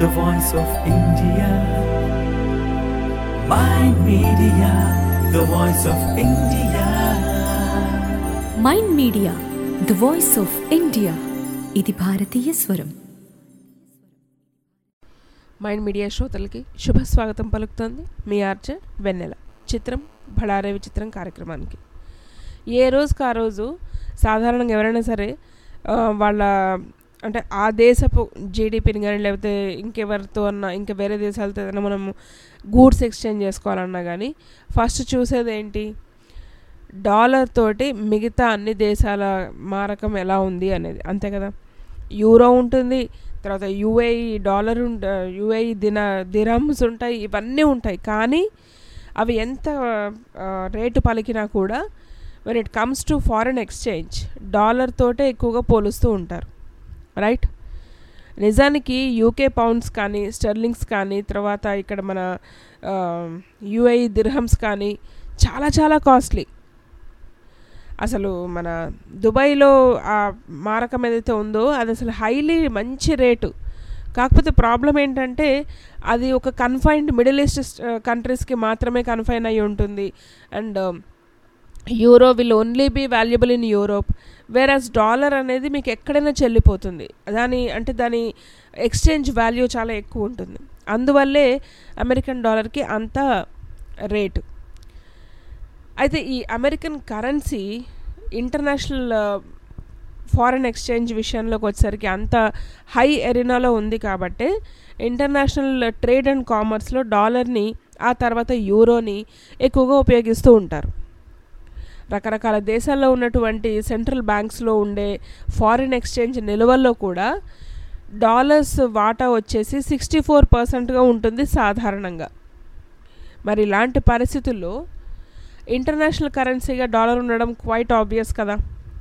the voice of India. Mind Media, the voice of India. Mind media the voice of India ఇది భారతీయ స్వరం mind media శ్రోతలకి శుభ స్వాగతం పలుకుతోంది మీ ఆర్జ వెన్నెల చిత్రం భడారే విచిత్రం కార్యక్రమానికి ఏ రోజుకి ఆ రోజు సాధారణంగా ఎవరైనా సరే ఆ, వాళ్ళ అంటే ఆ దేశపు జీడిపిని కానీ లేకపోతే ఇంకెవరితో అన్నా ఇంకా వేరే దేశాలతో ఏదైనా మనము గూడ్స్ ఎక్స్చేంజ్ చేసుకోవాలన్నా కానీ ఫస్ట్ చూసేది ఏంటి డాలర్ తోటి మిగతా అన్ని దేశాల మారకం ఎలా ఉంది అనేది అంతే కదా యూరో ఉంటుంది తర్వాత యుఏఈ డాలర్ ఉంట యుఏఈ దిన దిరమ్స్ ఉంటాయి ఇవన్నీ ఉంటాయి కానీ అవి ఎంత ఆ, రేటు పలికినా కూడా when it comes to foreign exchange dollar తోటే ఎక్కువగా పోలుస్తూ ఉంటారు రైట్ నిజానికి యూకే పౌండ్స్ కానీ స్టెర్లింగ్స్ కానీ తర్వాత ఇక్కడ మన యుఐ దిర్హమ్స్ కానీ చాలా చాలా కాస్ట్లీ అసలు మన దుబాయ్లో ఆ మారకం ఏదైతే ఉందో అది అసలు హైలీ మంచి రేటు కాకపోతే ప్రాబ్లం ఏంటంటే అది ఒక కన్ఫైన్డ్ మిడిల్ ఈస్ట్ కంట్రీస్కి మాత్రమే కన్ఫైన్ అయి ఉంటుంది and euro will only be valuable in Europe whereas dollar అనేది మీకు ఎక్కడైనా చెల్లిపోతుంది దాని అంటే దాని ఎక్స్చేంజ్ వాల్యూ చాలా ఎక్కువ ఉంటుంది అందువల్లే అమెరికన్ డాలర్కి అంత రేటు అయితే ఈ American currency international foreign exchange విషయంలోకి వచ్చేసరికి అంత హై ఎరినాలో ఉంది కాబట్టి ఇంటర్నేషనల్ ట్రేడ్ అండ్ కామర్స్లో డాలర్ని ఆ తర్వాత యూరోని ఎక్కువగా ఉపయోగిస్తూ ఉంటారు రకరకాల దేశాల్లో ఉన్నటువంటి సెంట్రల్ బ్యాంక్స్లో ఉండే ఫారిన్ ఎక్స్చేంజ్ నిల్వల్లో కూడా డాలర్స్ వాటా వచ్చేసి సిక్స్టీ ఫోర్ పర్సెంట్గా ఉంటుంది సాధారణంగా మరి ఇలాంటి పరిస్థితుల్లో ఇంటర్నేషనల్ కరెన్సీగా డాలర్ ఉండడం క్వైట్ ఆబ్వియస్ కదా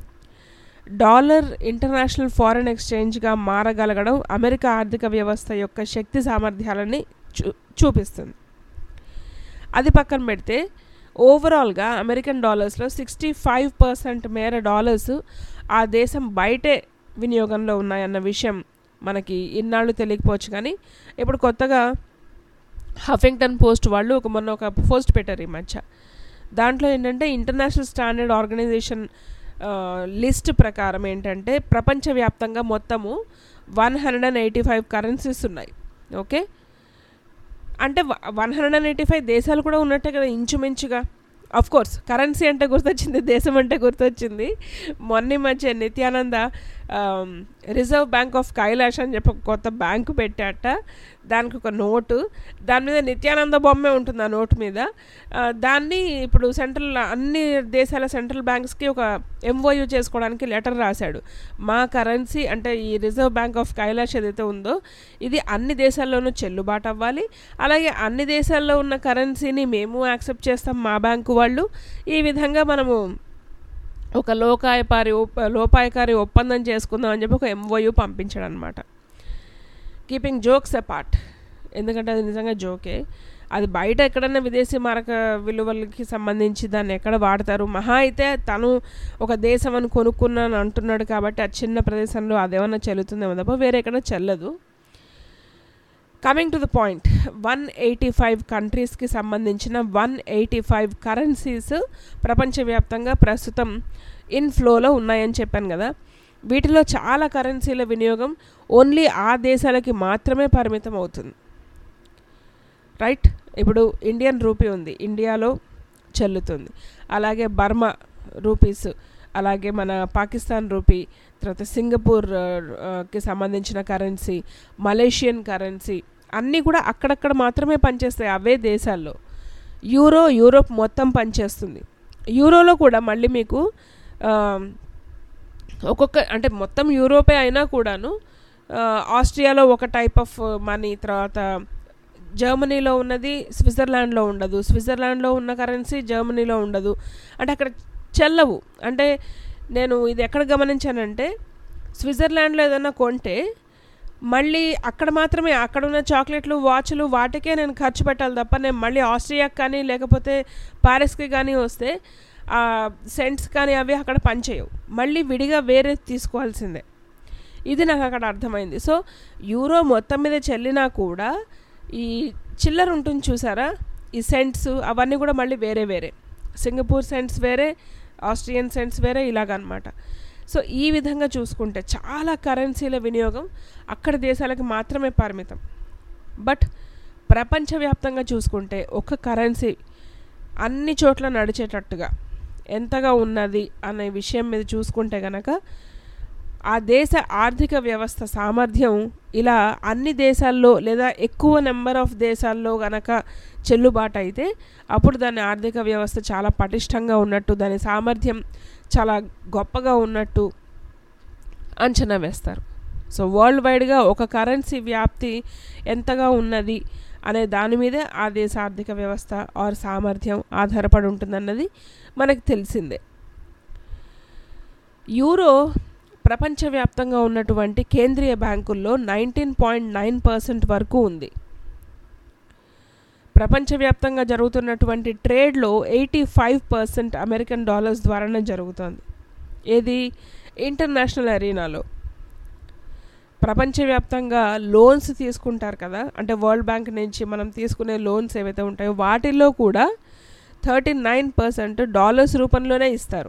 డాలర్ ఇంటర్నేషనల్ ఫారెన్ ఎక్స్చేంజ్గా మారగలగడం అమెరికా ఆర్థిక వ్యవస్థ యొక్క శక్తి సామర్థ్యాలని చూ చూపిస్తుంది అది పక్కన పెడితే ఓవరాల్గా అమెరికన్ డాలర్స్లో సిక్స్టీ ఫైవ్ పర్సెంట్ మేర డాలర్స్ ఆ దేశం బయటే వినియోగంలో ఉన్నాయన్న విషయం మనకి ఇన్నాళ్ళు తెలియకపోవచ్చు కానీ ఇప్పుడు కొత్తగా హఫింగ్టన్ పోస్ట్ వాళ్ళు ఒక మొన్న ఒక పోస్ట్ పెట్టారు ఈ మధ్య దాంట్లో ఏంటంటే ఇంటర్నేషనల్ స్టాండర్డ్ ఆర్గనైజేషన్ లిస్ట్ ప్రకారం ఏంటంటే ప్రపంచవ్యాప్తంగా మొత్తము one hundred and eighty five currencies ఉన్నాయి ఓకే అంటే one hundred and eighty five దేశాలు కూడా ఉన్నట్టే కదా ఇంచుమించుగా అఫ్ కోర్స్ కరెన్సీ అంటే గుర్తొచ్చింది దేశం అంటే గుర్తొచ్చింది మొన్న ఈ మధ్య Nithyananda Reserve Bank of Kailash అని చెప్పి ఒక కొత్త బ్యాంకు పెట్టాట దానికి ఒక నోటు దాని మీద నిత్యానంద బొమ్మే ఉంటుంది ఆ నోటు మీద ఆ, దాన్ని ఇప్పుడు సెంట్రల్ అన్ని దేశాల సెంట్రల్ బ్యాంక్స్కి ఒక ఎంఓయూ చేసుకోవడానికి లెటర్ రాశాడు మా కరెన్సీ అంటే ఈ రిజర్వ్ బ్యాంక్ ఆఫ్ కైలాష్ ఏదైతే ఉందో ఇది అన్ని దేశాల్లోనూ చెల్లుబాటు అవ్వాలి అలాగే అన్ని దేశాల్లో ఉన్న కరెన్సీని మేము యాక్సెప్ట్ చేస్తాం మా బ్యాంకు వాళ్ళు ఈ విధంగా మనము ఒక లోకాయపారి ఒప్ప- లోపాయకారి ఒప్పందం చేసుకుందాం అని చెప్పి ఒక ఎంఓయూ పంపించాడు అనమాట కీపింగ్ జోక్స్ అపార్ట్ ఎందుకంటే అది నిజంగా జోకే అది బయట ఎక్కడన్నా విదేశీ మారక విలువలకి సంబంధించి దాన్ని ఎక్కడ వాడతారు మహా అయితే తను ఒక దేశం అని కొనుక్కున్నాను అంటున్నాడు కాబట్టి ఆ చిన్న ప్రదేశంలో అదేమన్నా చెల్లుతుందేమో తప్ప వేరే ఎక్కడ చెల్లదు coming to the point one eighty five కంట్రీస్కి సంబంధించిన వన్ ఎయిటీ ఫైవ్ కరెన్సీస్ ప్రపంచవ్యాప్తంగా ప్రస్తుతం ఇన్ ఫ్లోలో ఉన్నాయని చెప్పాను కదా వీటిలో చాలా కరెన్సీల వినియోగం ఓన్లీ ఆ దేశాలకి మాత్రమే పరిమితం అవుతుంది రైట్ ఇప్పుడు ఇండియన్ రూపీ ఉంది ఇండియాలో చెల్లుతుంది అలాగే బర్మా రూపీస్ అలాగే మన పాకిస్తాన్ రూపీ తర్వాత సింగపూర్ ఆ, ఆ, కి సంబంధించిన కరెన్సీ మలేషియన్ కరెన్సీ అన్నీ కూడా అక్కడక్కడ మాత్రమే పనిచేస్తాయి అవే దేశాల్లో యూరో యూరోప్ మొత్తం పనిచేస్తుంది యూరోలో కూడా మళ్ళీ మీకు ఆ, ఒక్కొక్క అంటే మొత్తం యూరోపే అయినా కూడాను ఆ, ఆస్ట్రియాలో ఒక టైప్ ఆఫ్ మనీ తర్వాత జర్మనీలో ఉన్నది స్విట్జర్లాండ్లో ఉండదు స్విట్జర్లాండ్లో ఉన్న కరెన్సీ జర్మనీలో ఉండదు అంటే అక్కడ చెల్లవు అంటే నేను ఇది ఎక్కడ గమనించానంటే స్విట్జర్లాండ్లో ఏదైనా కొంటే మళ్ళీ అక్కడ మాత్రమే అక్కడ ఉన్న చాక్లెట్లు వాచ్లు వాటికే నేను ఖర్చు పెట్టాలి తప్ప నేను మళ్ళీ ఆస్ట్రియాకి కానీ లేకపోతే పారిస్కి కానీ వస్తే సెంట్స్ కానీ అవి అక్కడ పనిచేయవు మళ్ళీ విడిగా వేరే తీసుకోవాల్సిందే ఇది నాకు అక్కడ అర్థమైంది సో యూరో మొత్తం మీద చెల్లినా కూడా ఈ చిల్లర ఉంటుంది చూసారా ఈ సెంట్స్ అవన్నీ కూడా మళ్ళీ వేరే వేరే సింగపూర్ సెంట్స్ వేరే ఆస్ట్రియన్ సెంట్స్ వేరే ఇలాగనమాట సో ఈ విధంగా చూసుకుంటే చాలా కరెన్సీల వినియోగం అక్కడ దేశాలకు మాత్రమే పరిమితం బట్ ప్రపంచవ్యాప్తంగా చూసుకుంటే ఒక కరెన్సీ అన్ని చోట్ల నడిచేటట్టుగా ఎంతగా ఉన్నది అనే విషయం మీద చూసుకుంటే గనక ఆ దేశ ఆర్థిక వ్యవస్థ సామర్థ్యం ఇలా అన్ని దేశాల్లో లేదా ఎక్కువ నెంబర్ ఆఫ్ దేశాల్లో గనక చెల్లుబాటు అయితే అప్పుడు దాని ఆర్థిక వ్యవస్థ చాలా పటిష్టంగా ఉన్నట్టు దాని సామర్థ్యం చాలా గొప్పగా ఉన్నట్టు అంచనా వేస్తారు సో వరల్డ్ వైడ్గా ఒక కరెన్సీ వ్యాప్తి ఎంతగా ఉన్నది అనే దాని మీదే ఆ దేశ ఆర్థిక వ్యవస్థ ఆర్ సామర్థ్యం ఆధారపడి ఉంటుందన్నది మనకు తెలిసిందే యూరో ప్రపంచవ్యాప్తంగా ఉన్నటువంటి కేంద్రీయ బ్యాంకుల్లో నైన్టీన్ పాయింట్ నైన్ పర్సెంట్ వరకు ఉంది ప్రపంచవ్యాప్తంగా జరుగుతున్నటువంటి ట్రేడ్లో eighty five percent American dollars ద్వారానే జరుగుతుంది ఏది ఇంటర్నేషనల్ అరీనాలో ప్రపంచవ్యాప్తంగా లోన్స్ తీసుకుంటారు కదా అంటే వరల్డ్ బ్యాంక్ నుంచి మనం తీసుకునే లోన్స్ ఏవైతే ఉంటాయో వాటిల్లో కూడా థర్టీ నైన్ పర్సెంట్ డాలర్స్ రూపంలోనే ఇస్తారు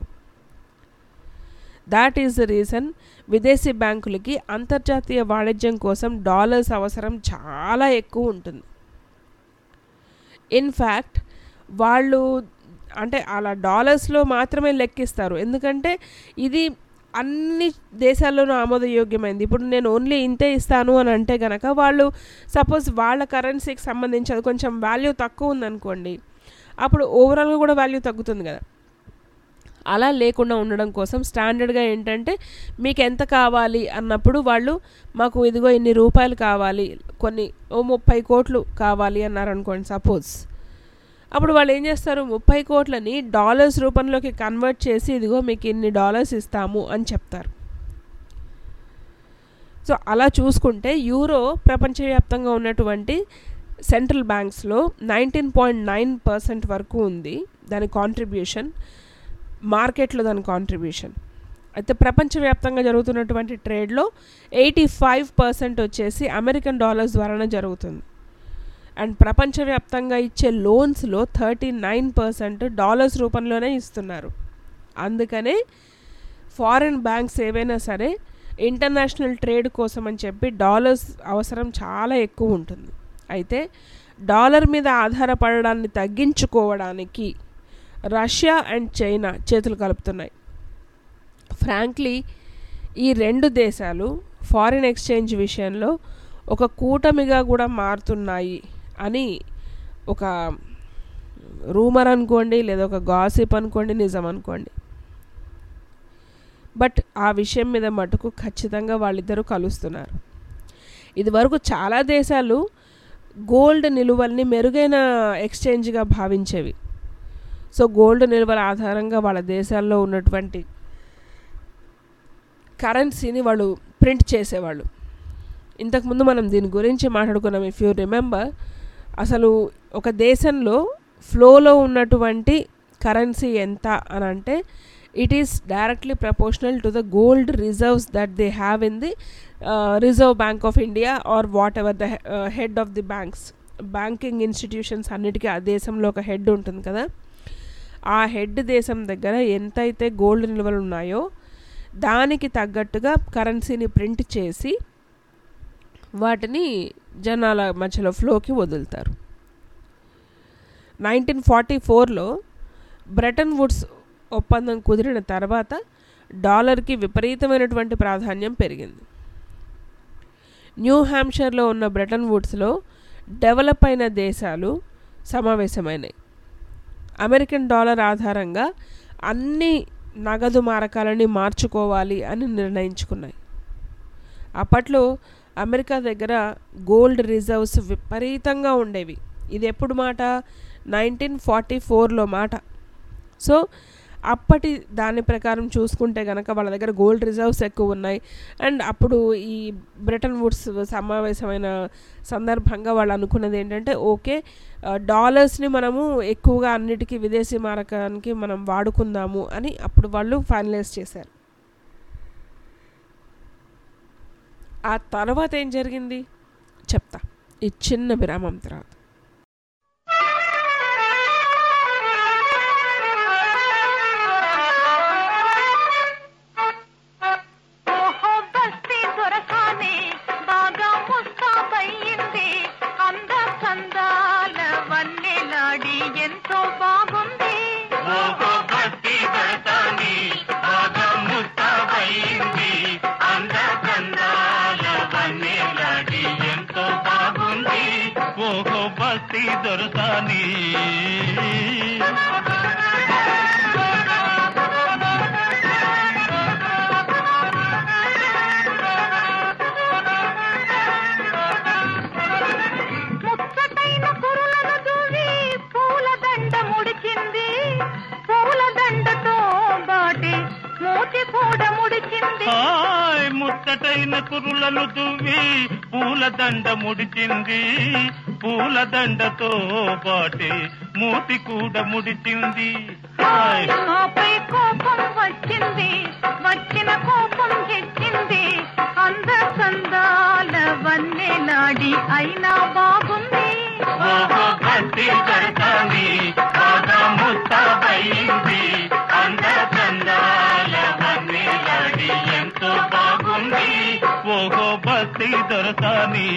దాట్ ఈస్ ద రీజన్ విదేశీ బ్యాంకులకి అంతర్జాతీయ వాణిజ్యం కోసం డాలర్స్ అవసరం చాలా ఎక్కువ ఉంటుంది ఇన్ఫ్యాక్ట్ వాళ్ళు అంటే అలా డాలర్స్లో మాత్రమే లెక్కిస్తారు ఎందుకంటే ఇది అన్ని దేశాల్లోనూ ఆమోదయోగ్యమైంది ఇప్పుడు నేను ఓన్లీ ఇంతే ఇస్తాను అని అంటే గనక వాళ్ళు సపోజ్ వాళ్ళ కరెన్సీకి సంబంధించి అది కొంచెం వాల్యూ తక్కువ ఉందనుకోండి అప్పుడు ఓవరాల్గా కూడా వాల్యూ తగ్గుతుంది కదా అలా లేకుండా ఉండడం కోసం స్టాండర్డ్గా ఏంటంటే మీకు ఎంత కావాలి అన్నప్పుడు వాళ్ళు మాకు ఇదిగో ఇన్ని రూపాయలు కావాలి కొన్ని ఓ ముప్పై కోట్లు కావాలి అన్నారు అనుకోండి సపోజ్ అప్పుడు వాళ్ళు ఏం చేస్తారు ముప్పై కోట్లని డాలర్స్ రూపంలోకి కన్వర్ట్ చేసి ఇదిగో మీకు ఇన్ని డాలర్స్ ఇస్తాము అని చెప్తారు సో అలా చూసుకుంటే యూరో ప్రపంచవ్యాప్తంగా ఉన్నటువంటి సెంట్రల్ బ్యాంక్స్లో నైన్టీన్ పాయింట్ నైన్ పర్సెంట్ వరకు ఉంది దాని కాంట్రిబ్యూషన్ మార్కెట్లో దాని కాంట్రిబ్యూషన్ అయితే ప్రపంచవ్యాప్తంగా జరుగుతున్నటువంటి ట్రేడ్లో ఎయిటీ ఫైవ్ పర్సెంట్ వచ్చేసి అమెరికన్ డాలర్స్ ద్వారానే జరుగుతుంది అండ్ ప్రపంచవ్యాప్తంగా ఇచ్చే లోన్స్లో థర్టీ నైన్ పర్సెంట్ డాలర్స్ రూపంలోనే ఇస్తున్నారు అందుకనే ఫారిన్ బ్యాంక్స్ ఏవైనా సరే ఇంటర్నేషనల్ ట్రేడ్ కోసం అని చెప్పి డాలర్స్ అవసరం చాలా ఎక్కువ ఉంటుంది అయితే డాలర్ మీద ఆధారపడడాన్ని తగ్గించుకోవడానికి రష్యా అండ్ చైనా చేతులు కలుపుతున్నాయి ఫ్రాంక్లీ ఈ రెండు దేశాలు ఫారిన్ ఎక్స్చేంజ్ విషయంలో ఒక కూటమిగా కూడా మారుతున్నాయి అని ఒక రూమర్ అనుకోండి లేదా ఒక గాసిప్ అనుకోండి నిజం అనుకోండి బట్ ఆ విషయం మీద మటుకు ఖచ్చితంగా వాళ్ళిద్దరూ కలుస్తున్నారు ఇదివరకు చాలా దేశాలు గోల్డ్ నిలువల్ని మెరుగైన ఎక్స్చేంజ్గా భావించేవి సో గోల్డ్ నిల్వల ఆధారంగా వాళ్ళ దేశాల్లో ఉన్నటువంటి కరెన్సీని వాళ్ళు ప్రింట్ చేసేవాళ్ళు ఇంతకుముందు మనం దీని గురించి మాట్లాడుకున్నాం ఇఫ్ యూ రిమెంబర్ అసలు ఒక దేశంలో ఫ్లోలో ఉన్నటువంటి కరెన్సీ ఎంత అని అంటే it is directly proportional to the gold reserves that they have in the Reserve Bank of India or whatever the head of the banks banking institutions అన్నిటికీ ఆ దేశంలో ఒక హెడ్ ఉంటుంది కదా ఆ హెడ్ దేశం దగ్గర ఎంతైతే గోల్డ్ నిల్వలు ఉన్నాయో దానికి తగ్గట్టుగా కరెన్సీని ప్రింట్ చేసి వాటిని జనాల మధ్యలో ఫ్లోకి వదులుతారు నైన్టీన్ ఫార్టీ ఫోర్లో బ్రెటన్ వుడ్స్ ఒప్పందం కుదిరిన తర్వాత డాలర్కి విపరీతమైనటువంటి ప్రాధాన్యం పెరిగింది న్యూ హ్యాంప్షైర్లో ఉన్న బ్రెటన్ వుడ్స్లో డెవలప్ అయిన దేశాలు సమావేశమైనాయి అమెరికన్ డాలర్ ఆధారంగా అన్ని నగదు మారకాలని మార్చుకోవాలి అని నిర్ణయించుకున్నాయి అప్పట్లో అమెరికా దగ్గర గోల్డ్ రిజర్వ్స్ విపరీతంగా ఉండేవి ఇది ఎప్పుడు మాట నైన్టీన్ ఫార్టీ ఫోర్లో మాట సో అప్పటి దాని ప్రకారం చూసుకుంటే కనుక వాళ్ళ దగ్గర గోల్డ్ రిజర్వ్స్ ఎక్కువ ఉన్నాయి అండ్ అప్పుడు ఈ బ్రిటన్ వుడ్స్ సమావేశమైన సందర్భంగా వాళ్ళు అనుకున్నది ఏంటంటే ఓకే డాలర్స్ని మనము ఎక్కువగా అన్నిటికీ విదేశీ మారకానికి మనం వాడుకుందాము అని అప్పుడు వాళ్ళు ఫైనలైజ్ చేశారు ఆ తర్వాత ఏం జరిగింది చెప్తా ఈ చిన్న విరామం తర్వాత ఓహో బస్తీ దొరకానే బాగా ముస్తాబయ్యింది అంద చందాల వన్నెలాడి ఎంతో బాగుంది ఓహో భక్తి దర్శని బాగా ముస్తాబయింది అంద చందాల వన్నెలాడి ఎంతో బాగుంది ఓహో భక్తి దొరసాని ముచ్చటైన కురులను దూవి పూల దండ ముడిచింది పూల దండతో బాటి మూతి కూడా ముడిచింది హాయ్ ముచ్చటైన కురులను దువ్వి పూలదండ ముడిచింది పూలదండతో పాటి మూతి కూడా ముడిచింది హాయ్ ఆపై కోపం వచ్చింది వచ్చిన కోపం హెచ్చింది అంద చందాల వన్నెలాడి అయినా బాగుంది ఓహో భక్తి దర్శని బాగా ముస్తాబయింది అంద చందాల వన్నెలాడి ఎంతో బాగుంది ఓహో భక్తి దొరసాని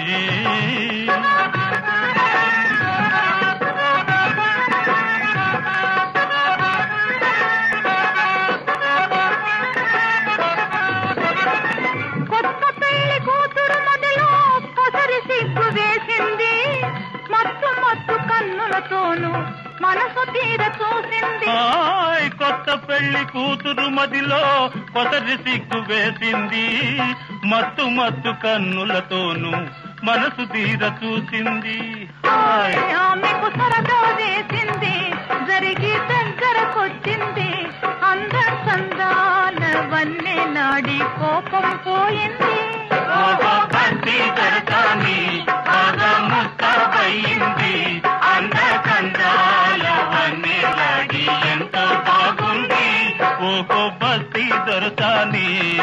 కొత్త పెళ్లి కూతురు మొదలు పొసరి సిగ్గు వేసింది మత్తు మత్తు కన్నులతోనూ మనసు తీర చూసింది హాయ్ కొత్త పెళ్లి కూతురు మదిలో కొసరి సిగ్గు వేసింది మత్తు మత్తు కన్నులతోనూ మనసు తీర చూసింది హాయ్ ఆమెకు సరదా వేసింది జరిగి దగ్గరకొచ్చింది అంద చందాల వన్నె నాడి కోపం పోయింది ఓహో భక్తి దర్శని బాగా ముస్తాబయింది అంద కందాల వన్నెలాడి ఎంతో బాగుంది ఓహో భక్తి దొరసాని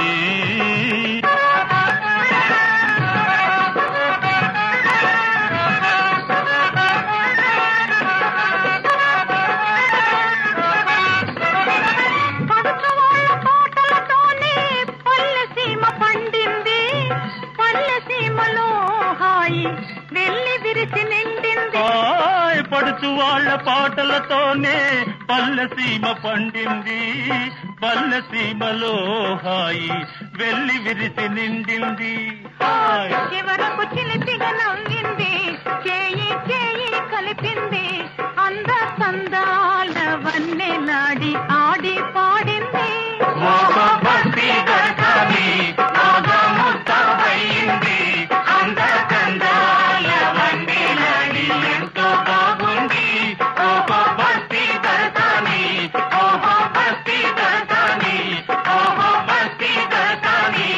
పడుచు వాళ్ళ తోటలతోనే పల్లె సీమ పండింది పల్లె సీమలో హాయి వెళ్ళి విరిసి నిండింది హాయ్ పడుచు వాళ్ళ పాటలతోనే పల్లె సీమ పండింది పల్లె సీమలో హాయి వెళ్ళి విరిసి నిండింది హాయ్ చివరకు చిలిపిగా నవ్వింది చేయి చేయి కలిపింది అంద సందాల వన్నె నాడి ఆడి పాడింది ఓహో భక్తి దర్శని బాగా ముస్తాబయింది అంద కందాల వన్నెలాడి ఎంతో బాగుంది ఓహో భక్తి దర్శని ఓహో భక్తి దర్శని ఓహో భక్తి దర్శని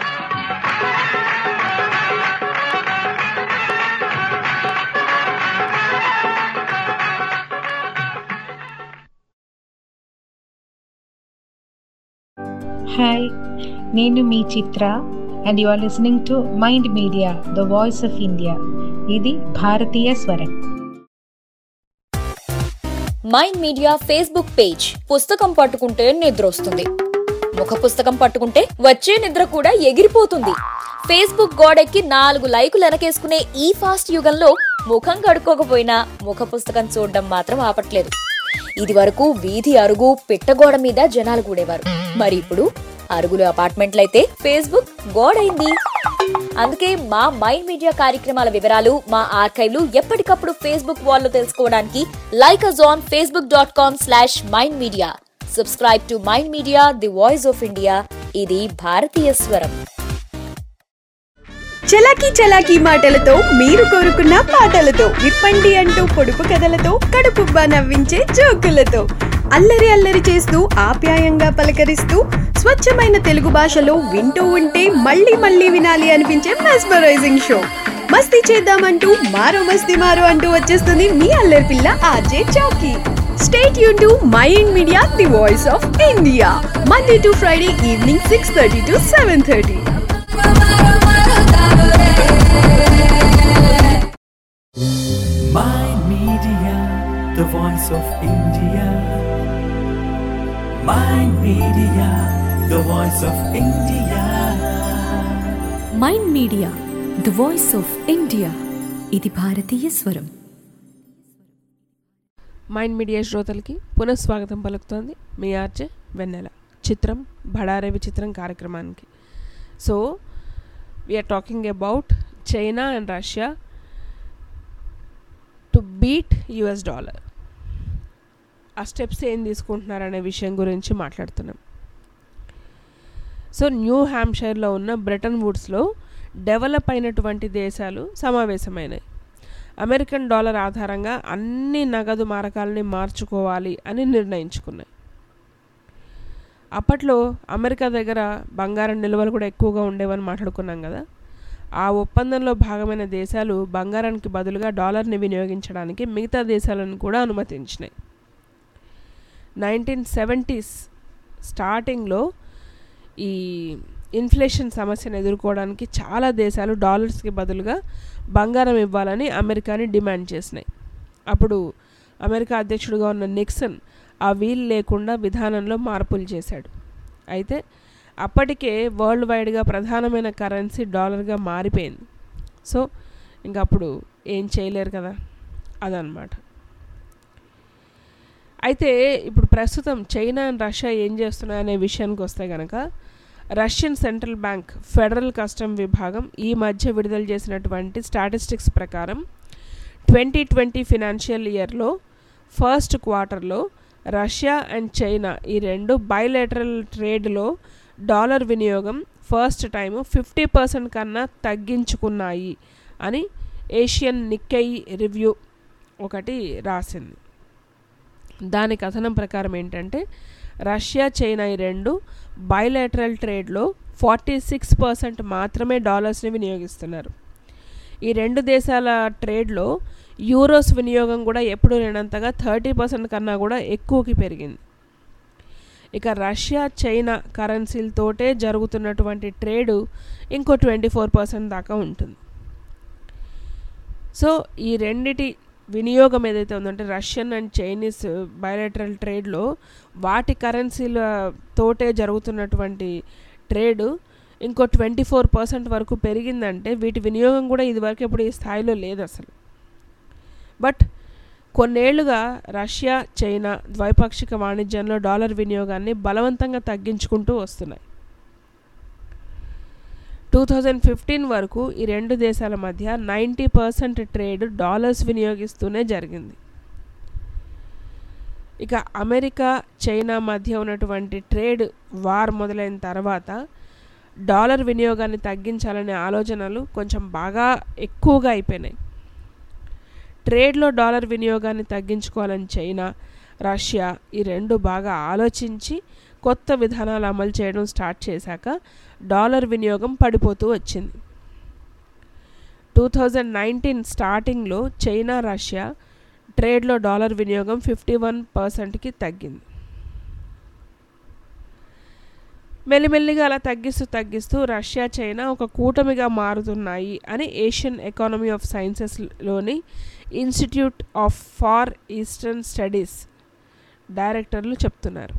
హాయ్ నేను మీ Chitra and you are listening to mind media the voice of India ఇది భారతీయ స్వరం మైండ్ మీడియా ఫేస్బుక్ పేజ్ పుస్తకం పట్టుకుంటే నిద్ర వస్తుంది ముఖ పుస్తకం పట్టుకుంటే వచ్చే నిద్ర కూడా ఎగిరిపోతుంది ఫేస్బుక్ గోడెక్కి నాలుగు లైకులు వెనకేసుకునే ఈ ఫాస్ట్ యుగంలో ముఖం కడుక్కోకపోయినా ముఖ పుస్తకం చూడడం మాత్రం ఆపట్లేదు ఇది వరకు వీధి అరుగు పిట్టగోడ మీద జనాలు కూడేవారు మరి ఇప్పుడు అరుగులు అపార్ట్మెంట్లయితే ఫేస్బుక్ గోడైంది అందుకే మా మైండ్ మీడియా కార్యక్రమాల వివరాలు మా ఆర్కైవ్లు ఎప్పటికప్పుడు ఫేస్బుక్ వాల్లో తెలుసుకోవడానికి like us on Facebook dot com slash mind media subscribe to mind media the voice of India ఇది భారతీయ స్వరం చలాకీ చలాకీ మాటలతో మీరు కోరుకున్న పాటలతో విప్పండి అంటూ పొడుపు కథలతో కడుపుబ్బా నవ్వించే జోకులతో అల్లరి అల్లరి చేస్తూ ఆప్యాయంగా పలకరిస్తూ స్వచ్ఛమైన తెలుగు భాషలో వింటూ ఉంటే మళ్ళీ మళ్ళీ వినాలి అనిపించే మెస్మరైజింగ్ షో మస్తీ చేద్దామంటూ మారో మస్తీ మారో అంటూ వచ్చేస్తుంది మీ అల్లరి పిల్ల ఆర్జే చౌకీ స్టేట్ యూన్ to Mind Media the voice of India Monday to Friday evening six thirty to seven thirty Mind Media, the voice of India. Mind Media, the voice of India. Mind media the voice of India ఇది భారతీయ స్వరం mind media శ్రోతలకి పునఃస్వాగతం పలుకుతోంది మీ RJ వెన్నెల చిత్రం బడారే విచిత్రం కార్యక్రమానికి so we're talking about China and Russia to beat US dollar ఆ స్టెప్స్ ఏం తీసుకుంటున్నారనే విషయం గురించి మాట్లాడుతున్నాం సో న్యూ హ్యాంప్షైర్లో ఉన్న బ్రిటన్ వుడ్స్లో డెవలప్ అయినటువంటి దేశాలు సమావేశమైనాయి అమెరికన్ డాలర్ ఆధారంగా అన్ని నగదు మారకాలని మార్చుకోవాలి అని నిర్ణయించుకున్నాయి అప్పట్లో అమెరికా దగ్గర బంగారం నిల్వలు కూడా ఎక్కువగా ఉండేవని మాట్లాడుకున్నాం కదా ఆ ఒప్పందంలో భాగమైన దేశాలు బంగారానికి బదులుగా డాలర్ని వినియోగించడానికి మిగతా దేశాలను కూడా అనుమతించినాయి నైన్టీన్ సెవెంటీస్ స్టార్టింగ్లో ఈ ఇన్ఫ్లేషన్ సమస్యను ఎదుర్కోవడానికి చాలా దేశాలు డాలర్స్కి బదులుగా బంగారం ఇవ్వాలని అమెరికాని డిమాండ్ చేసినాయి అప్పుడు అమెరికా అధ్యక్షుడిగా ఉన్న నిక్సన్ ఆ వీలు లేకుండా విధానంలో మార్పులు చేశాడు అయితే అప్పటికే వరల్డ్ వైడ్గా ప్రధానమైన కరెన్సీ డాలర్గా మారిపోయింది సో ఇంకా అప్పుడు ఏం చేయలేరు కదా అదనమాట అయితే ఇప్పుడు ప్రస్తుతం చైనా అండ్ రష్యా ఏం చేస్తున్నాయనే విషయానికి వస్తే కనుక Russian central bank federal custom విభాగం ఈ మధ్య విడుదల చేసినటువంటి స్టాటిస్టిక్స్ ప్రకారం ట్వంటీ ట్వంటీ ఫినాన్షియల్ ఇయర్లో ఫస్ట్ క్వార్టర్లో రష్యా అండ్ చైనా ఈ రెండు బయలేటరల్ ట్రేడ్లో డాలర్ వినియోగం ఫస్ట్ టైం ఫిఫ్టీ పర్సెంట్ కన్నా తగ్గించుకున్నాయి అని ఏషియన్ నిక్కై రివ్యూ ఒకటి రాసింది దాని కథనం ప్రకారం ఏంటంటే రష్యా చైనా ఈ రెండు బయలేటరల్ ట్రేడ్లో ఫార్టీ సిక్స్ పర్సెంట్ మాత్రమే డాలర్స్ని వినియోగిస్తున్నారు ఈ రెండు దేశాల ట్రేడ్లో యూరోస్ వినియోగం కూడా ఎప్పుడు లేనంతగా థర్టీ పర్సెంట్ కన్నా కూడా ఎక్కువకి పెరిగింది ఇక రష్యా చైనా కరెన్సీలతోటే జరుగుతున్నటువంటి ట్రేడు ఇంకో ట్వంటీ ఫోర్ పర్సెంట్ దాకా ఉంటుంది సో ఈ రెండిటి వినియోగం ఏదైతే ఉందంటే రష్యన్ అండ్ చైనీస్ బయలేటరల్ ట్రేడ్లో వాటి కరెన్సీల తోటే జరుగుతున్నటువంటి ట్రేడ్ ఇంకో ట్వంటీ ఫోర్ పర్సెంట్ వరకు పెరిగిందంటే వీటి వినియోగం కూడా ఇదివరకు ఎప్పుడు ఈ స్థాయిలో లేదు అసలు బట్ కొన్నేళ్లుగా రష్యా చైనా ద్వైపాక్షిక వాణిజ్యంలో డాలర్ వినియోగాన్ని బలవంతంగా తగ్గించుకుంటూ వస్తున్నాయి టూ థౌజండ్ ఫిఫ్టీన్ వరకు ఈ రెండు దేశాల మధ్య నైంటీ పర్సెంట్ ట్రేడ్ డాలర్స్ వినియోగిస్తూనే జరిగింది ఇక అమెరికా చైనా మధ్య ఉన్నటువంటి ట్రేడ్ వార్ మొదలైన తర్వాత డాలర్ వినియోగాన్ని తగ్గించాలనే ఆలోచనలు కొంచెం బాగా ఎక్కువగా అయిపోయినాయి ట్రేడ్లో డాలర్ వినియోగాన్ని తగ్గించుకోవాలని చైనా రష్యా ఈ రెండు బాగా ఆలోచించి కొత్త విధానాలు అమలు చేయడం స్టార్ట్ చేశాక డాలర్ వినియోగం పడిపోతూ వచ్చింది టూ థౌజండ్ నైన్టీన్ స్టార్టింగ్లో చైనా రష్యా ట్రేడ్లో డాలర్ వినియోగం ఫిఫ్టీ వన్ పర్సెంట్కి తగ్గింది మెల్లిమెల్లిగా అలా తగ్గిస్తూ తగ్గిస్తూ రష్యా చైనా ఒక కూటమిగా మారుతున్నాయి అని ఏషియన్ ఎకానమీ ఆఫ్ సైన్సెస్లోని institute of far eastern studies డైరెక్టర్లు చెప్తున్నారు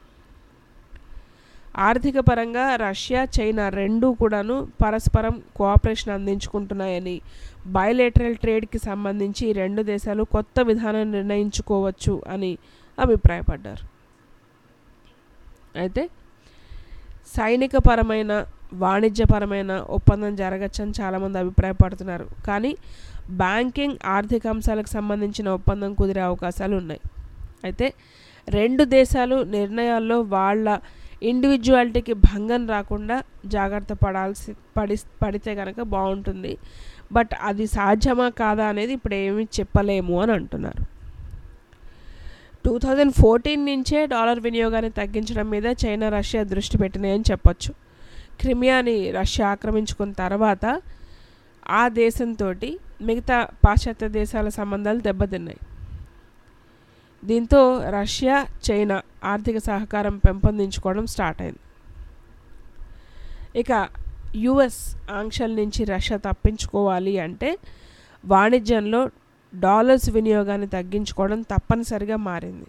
ఆర్థిక పరంగా రష్యా చైనా రెండూ కూడాను పరస్పరం కోఆపరేషన్ అందించుకుంటున్నాయని బయలేటరల్ ట్రేడ్కి సంబంధించి ఈ రెండు దేశాలు కొత్త విధానం నిర్ణయించుకోవచ్చు అని అభిప్రాయపడ్డారు అయితే సైనికపరమైన వాణిజ్యపరమైన ఒప్పందం జరగచ్చని చాలామంది అభిప్రాయపడుతున్నారు కానీ బ్యాంకింగ్ ఆర్థిక అంశాలకు సంబంధించిన ఒప్పందం కుదిరే అవకాశాలు ఉన్నాయి అయితే రెండు దేశాలు నిర్ణయాల్లో వాళ్ళ ఇండివిజువాలిటీకి భంగం రాకుండా జాగ్రత్త పడాల్సి పడి పడితే కనుక బాగుంటుంది బట్ అది సాధ్యమా కాదా అనేది ఇప్పుడు ఏమీ చెప్పలేము అని అంటున్నారు టూ థౌజండ్ ఫోర్టీన్ నుంచే డాలర్ వినియోగాన్ని తగ్గించడం మీద చైనా రష్యా దృష్టి పెట్టినాయని చెప్పొచ్చు క్రిమియాని రష్యా ఆక్రమించుకున్న తర్వాత ఆ దేశంతో మిగతా పాశ్చాత్య దేశాల సంబంధాలు దెబ్బతిన్నాయి దీంతో రష్యా చైనా ఆర్థిక సహకారం పెంపొందించుకోవడం స్టార్ట్ అయింది ఇక యుఎస్ ఆంక్షల నుంచి రష్యా తప్పించుకోవాలి అంటే వాణిజ్యంలో డాలర్స్ వినియోగాన్ని తగ్గించుకోవడం తప్పనిసరిగా మారింది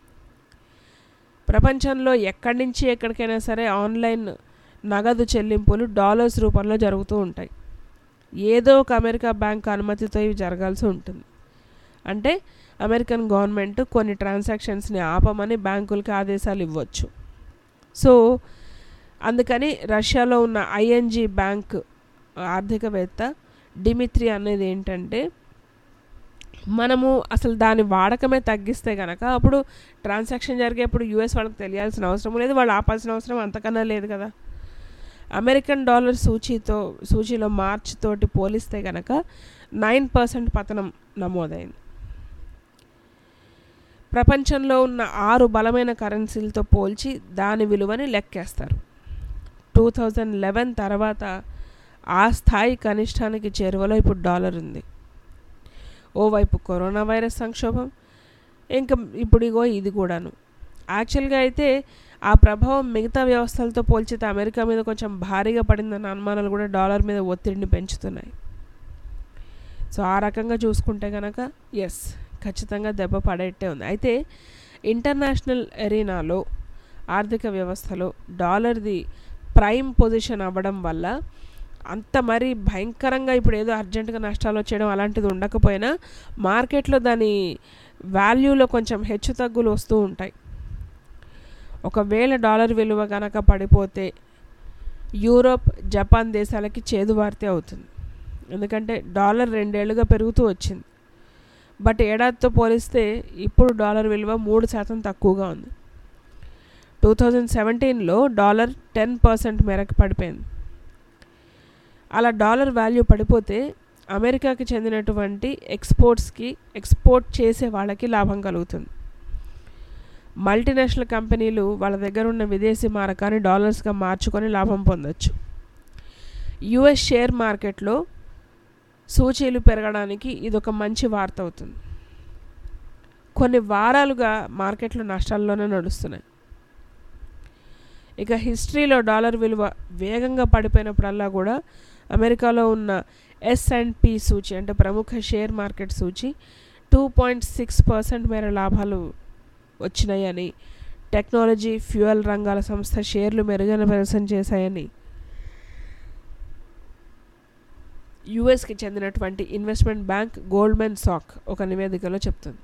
ప్రపంచంలో ఎక్కడి నుంచి ఎక్కడికైనా సరే ఆన్లైన్ నగదు చెల్లింపులు డాలర్స్ రూపంలో జరుగుతూ ఉంటాయి ఏదో ఒక అమెరికా బ్యాంక్ అనుమతితో ఇవి జరగాల్సి ఉంటుంది అంటే అమెరికన్ గవర్నమెంట్ కొన్ని ట్రాన్సాక్షన్స్ని ఆపమని బ్యాంకులకి ఆదేశాలు ఇవ్వచ్చు సో అందుకని రష్యాలో ఉన్న ఐఎన్జి బ్యాంక్ ఆర్థికవేత్త డిమిత్రి అనేది ఏంటంటే మనము అసలు దాని వాడకమే తగ్గిస్తే కనుక అప్పుడు ట్రాన్సాక్షన్ జరిగేప్పుడు యూఎస్ వాళ్ళకి తెలియాల్సిన అవసరం లేదు వాళ్ళు ఆపాల్సిన అవసరం అంతకన్నా లేదు కదా అమెరికన్ డాలర్ సూచీతో సూచీలో మార్చ్ తోటి పోలిస్తే కనుక నైన్ పర్సెంట్ పతనం నమోదైంది ప్రపంచంలో ఉన్న ఆరు బలమైన కరెన్సీలతో పోల్చి దాని విలువని లెక్కేస్తారు టూ థౌజండ్ లెవెన్ తర్వాత ఆ స్థాయి కనిష్టానికి చేరువలో ఇప్పుడు డాలర్ ఉంది ఓవైపు కరోనా వైరస్ సంక్షోభం ఇంకా ఇప్పుడు ఇగో ఇది కూడాను యాక్చువల్గా అయితే ఆ ప్రభావం మిగతా వ్యవస్థలతో పోల్చితే అమెరికా మీద కొంచెం భారీగా పడిందన్న అనుమానాలు కూడా డాలర్ మీద ఒత్తిడిని పెంచుతున్నాయి సో ఆ రకంగా చూసుకుంటే కనుక ఎస్ ఖచ్చితంగా దెబ్బ పడేట్టే ఉంది అయితే ఇంటర్నేషనల్ ఎరీనాలో ఆర్థిక వ్యవస్థలో డాలర్ది ప్రైమ్ పొజిషన్ అవ్వడం వల్ల అంత మరి భయంకరంగా ఇప్పుడు ఏదో అర్జెంటుగా నష్టాలు వచ్చేయడం అలాంటిది ఉండకపోయినా మార్కెట్లో దాని వాల్యూలో కొంచెం హెచ్చు తగ్గులు వస్తూ ఉంటాయి ఒకవేళ డాలర్ విలువ కనుక పడిపోతే యూరోప్ జపాన్ దేశాలకి చేదువార్తే అవుతుంది ఎందుకంటే డాలర్ రెండేళ్లుగా పెరుగుతూ వచ్చింది బట్ ఏడాదితో పోలిస్తే ఇప్పుడు డాలర్ విలువ మూడు శాతం తక్కువగా ఉంది టూ థౌజండ్ సెవెంటీన్లో డాలర్ టెన్ పర్సెంట్ మేరకు పడిపోయింది అలా డాలర్ వాల్యూ పడిపోతే అమెరికాకి చెందినటువంటి ఎక్స్పోర్ట్స్కి ఎక్స్పోర్ట్ చేసే వాళ్ళకి లాభం కలుగుతుంది మల్టీనేషనల్ కంపెనీలు వాళ్ళ దగ్గర ఉన్న విదేశీ మారకాన్ని డాలర్స్గా మార్చుకొని లాభం పొందొచ్చు యుఎస్ షేర్ మార్కెట్లో సూచీలు పెరగడానికి ఇదొక మంచి వార్త అవుతుంది కొన్ని వారాలుగా మార్కెట్లు నష్టాల్లోనే నడుస్తున్నాయి ఇక హిస్టరీలో డాలర్ విలువ వేగంగా పడిపోయినప్పుడల్లా కూడా అమెరికాలో ఉన్న ఎస్ అండ్ పి సూచి అంటే ప్రముఖ షేర్ మార్కెట్ సూచి టూ పాయింట్ సిక్స్ పర్సెంట్ మేర లాభాలు వచ్చినాయని టెక్నాలజీ ఫ్యూయల్ రంగాల సంస్థ షేర్లు మెరుగైన ప్రదర్శన చేశాయని యుఎస్కి చెందినటువంటి ఇన్వెస్ట్మెంట్ బ్యాంక్ గోల్డ్మెన్ సాక్ ఒక నివేదికలో చెప్తుంది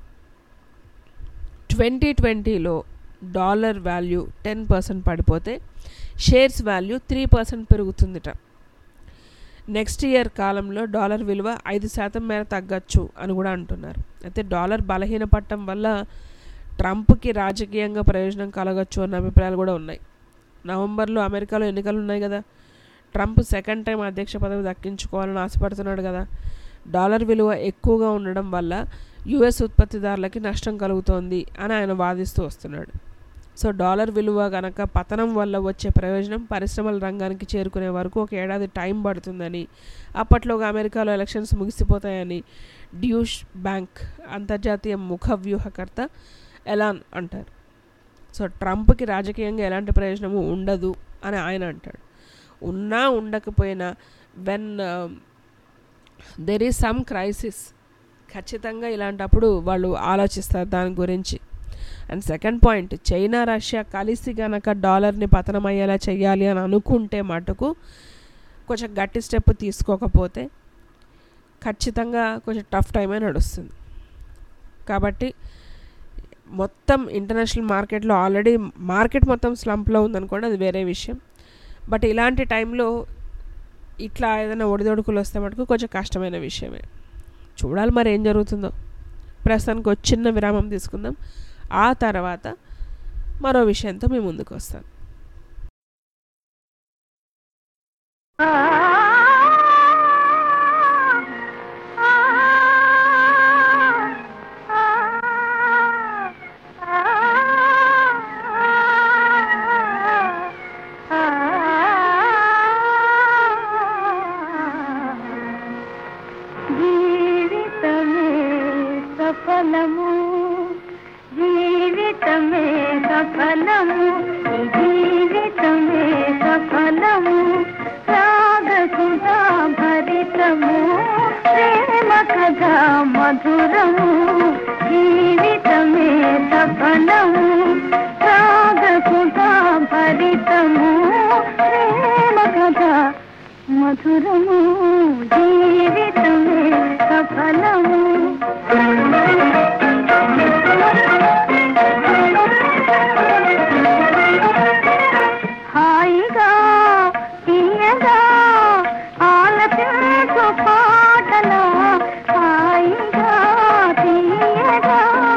ట్వంటీ ట్వంటీలో డాలర్ వాల్యూ టెన్ పర్సెంట్ పడిపోతే షేర్స్ వాల్యూ త్రీ పర్సెంట్ పెరుగుతుందిట నెక్స్ట్ ఇయర్ కాలంలో డాలర్ విలువ ఐదు శాతం మేర తగ్గచ్చు అని కూడా అంటున్నారు అయితే డాలర్ బలహీనపడటం వల్ల ట్రంప్కి రాజకీయంగా ప్రయోజనం కలగచ్చు అన్న అభిప్రాయాలు కూడా ఉన్నాయి నవంబర్లో అమెరికాలో ఎన్నికలు ఉన్నాయి కదా ట్రంప్ సెకండ్ టైం అధ్యక్ష పదవి దక్కించుకోవాలని ఆశపడుతున్నాడు కదా డాలర్ విలువ ఎక్కువగా ఉండడం వల్ల యుఎస్ ఉత్పత్తిదారులకి నష్టం కలుగుతోంది అని ఆయన వాదిస్తూ వస్తున్నాడు సో డాలర్ విలువ గనక పతనం వల్ల వచ్చే ప్రయోజనం పరిశ్రమల రంగానికి చేరుకునే వరకు ఒక ఏడాది టైం పడుతుందని అప్పట్లోగా అమెరికాలో ఎలక్షన్స్ ముగిసిపోతాయని డ్యూష్ బ్యాంక్ అంతర్జాతీయ ముఖ వ్యూహకర్త ఎలాన్ అంటారు సో ట్రంప్కి రాజకీయంగా ఎలాంటి ప్రయోజనము ఉండదు అని ఆయన అంటాడు ఉన్నా ఉండకపోయినా when there is some crisis ఖచ్చితంగా ఇలాంటప్పుడు వాళ్ళు ఆలోచిస్తారు దాని గురించి and second point China Russia కలిసి గనక డాలర్ని పతనం అయ్యేలా చేయాలి అని అనుకుంటే మటుకు కొంచెం గట్టి స్టెప్ తీసుకోకపోతే ఖచ్చితంగా కొంచెం టఫ్ టైమే నడుస్తుంది కాబట్టి మొత్తం ఇంటర్నేషనల్ మార్కెట్లో ఆల్రెడీ మార్కెట్ మొత్తం స్లంప్లో ఉందనుకోండి అది వేరే విషయం బట్ ఇలాంటి టైంలో ఇట్లా ఏదైనా ఒడిదొడుకులు వస్తే మటుకు కొంచెం కష్టమైన విషయమే చూడాలి మరి ఏం జరుగుతుందో ప్రస్తుతానికి ఒక చిన్న విరామం తీసుకుందాం ఆ తర్వాత మరో విషయంతో మేము ముందుకు వస్తాను జీవితమే సఫలము జీవితమే సఫలము ఈ జీవితమే సఫలము సఫలము హాయిగా తీయగా ఆలపించు పాటల హాయిగా తీయగా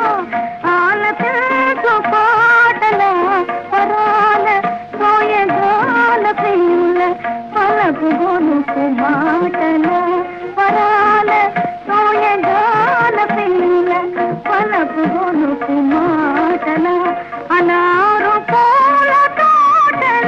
ఆలపించు పాటల పరాల సోయగాల పిల్ల పలపు గొనుకు మాటల పరాల సోయగాల పిల్ల పలపు గొనుకు మాటల అనారు పూల తోటల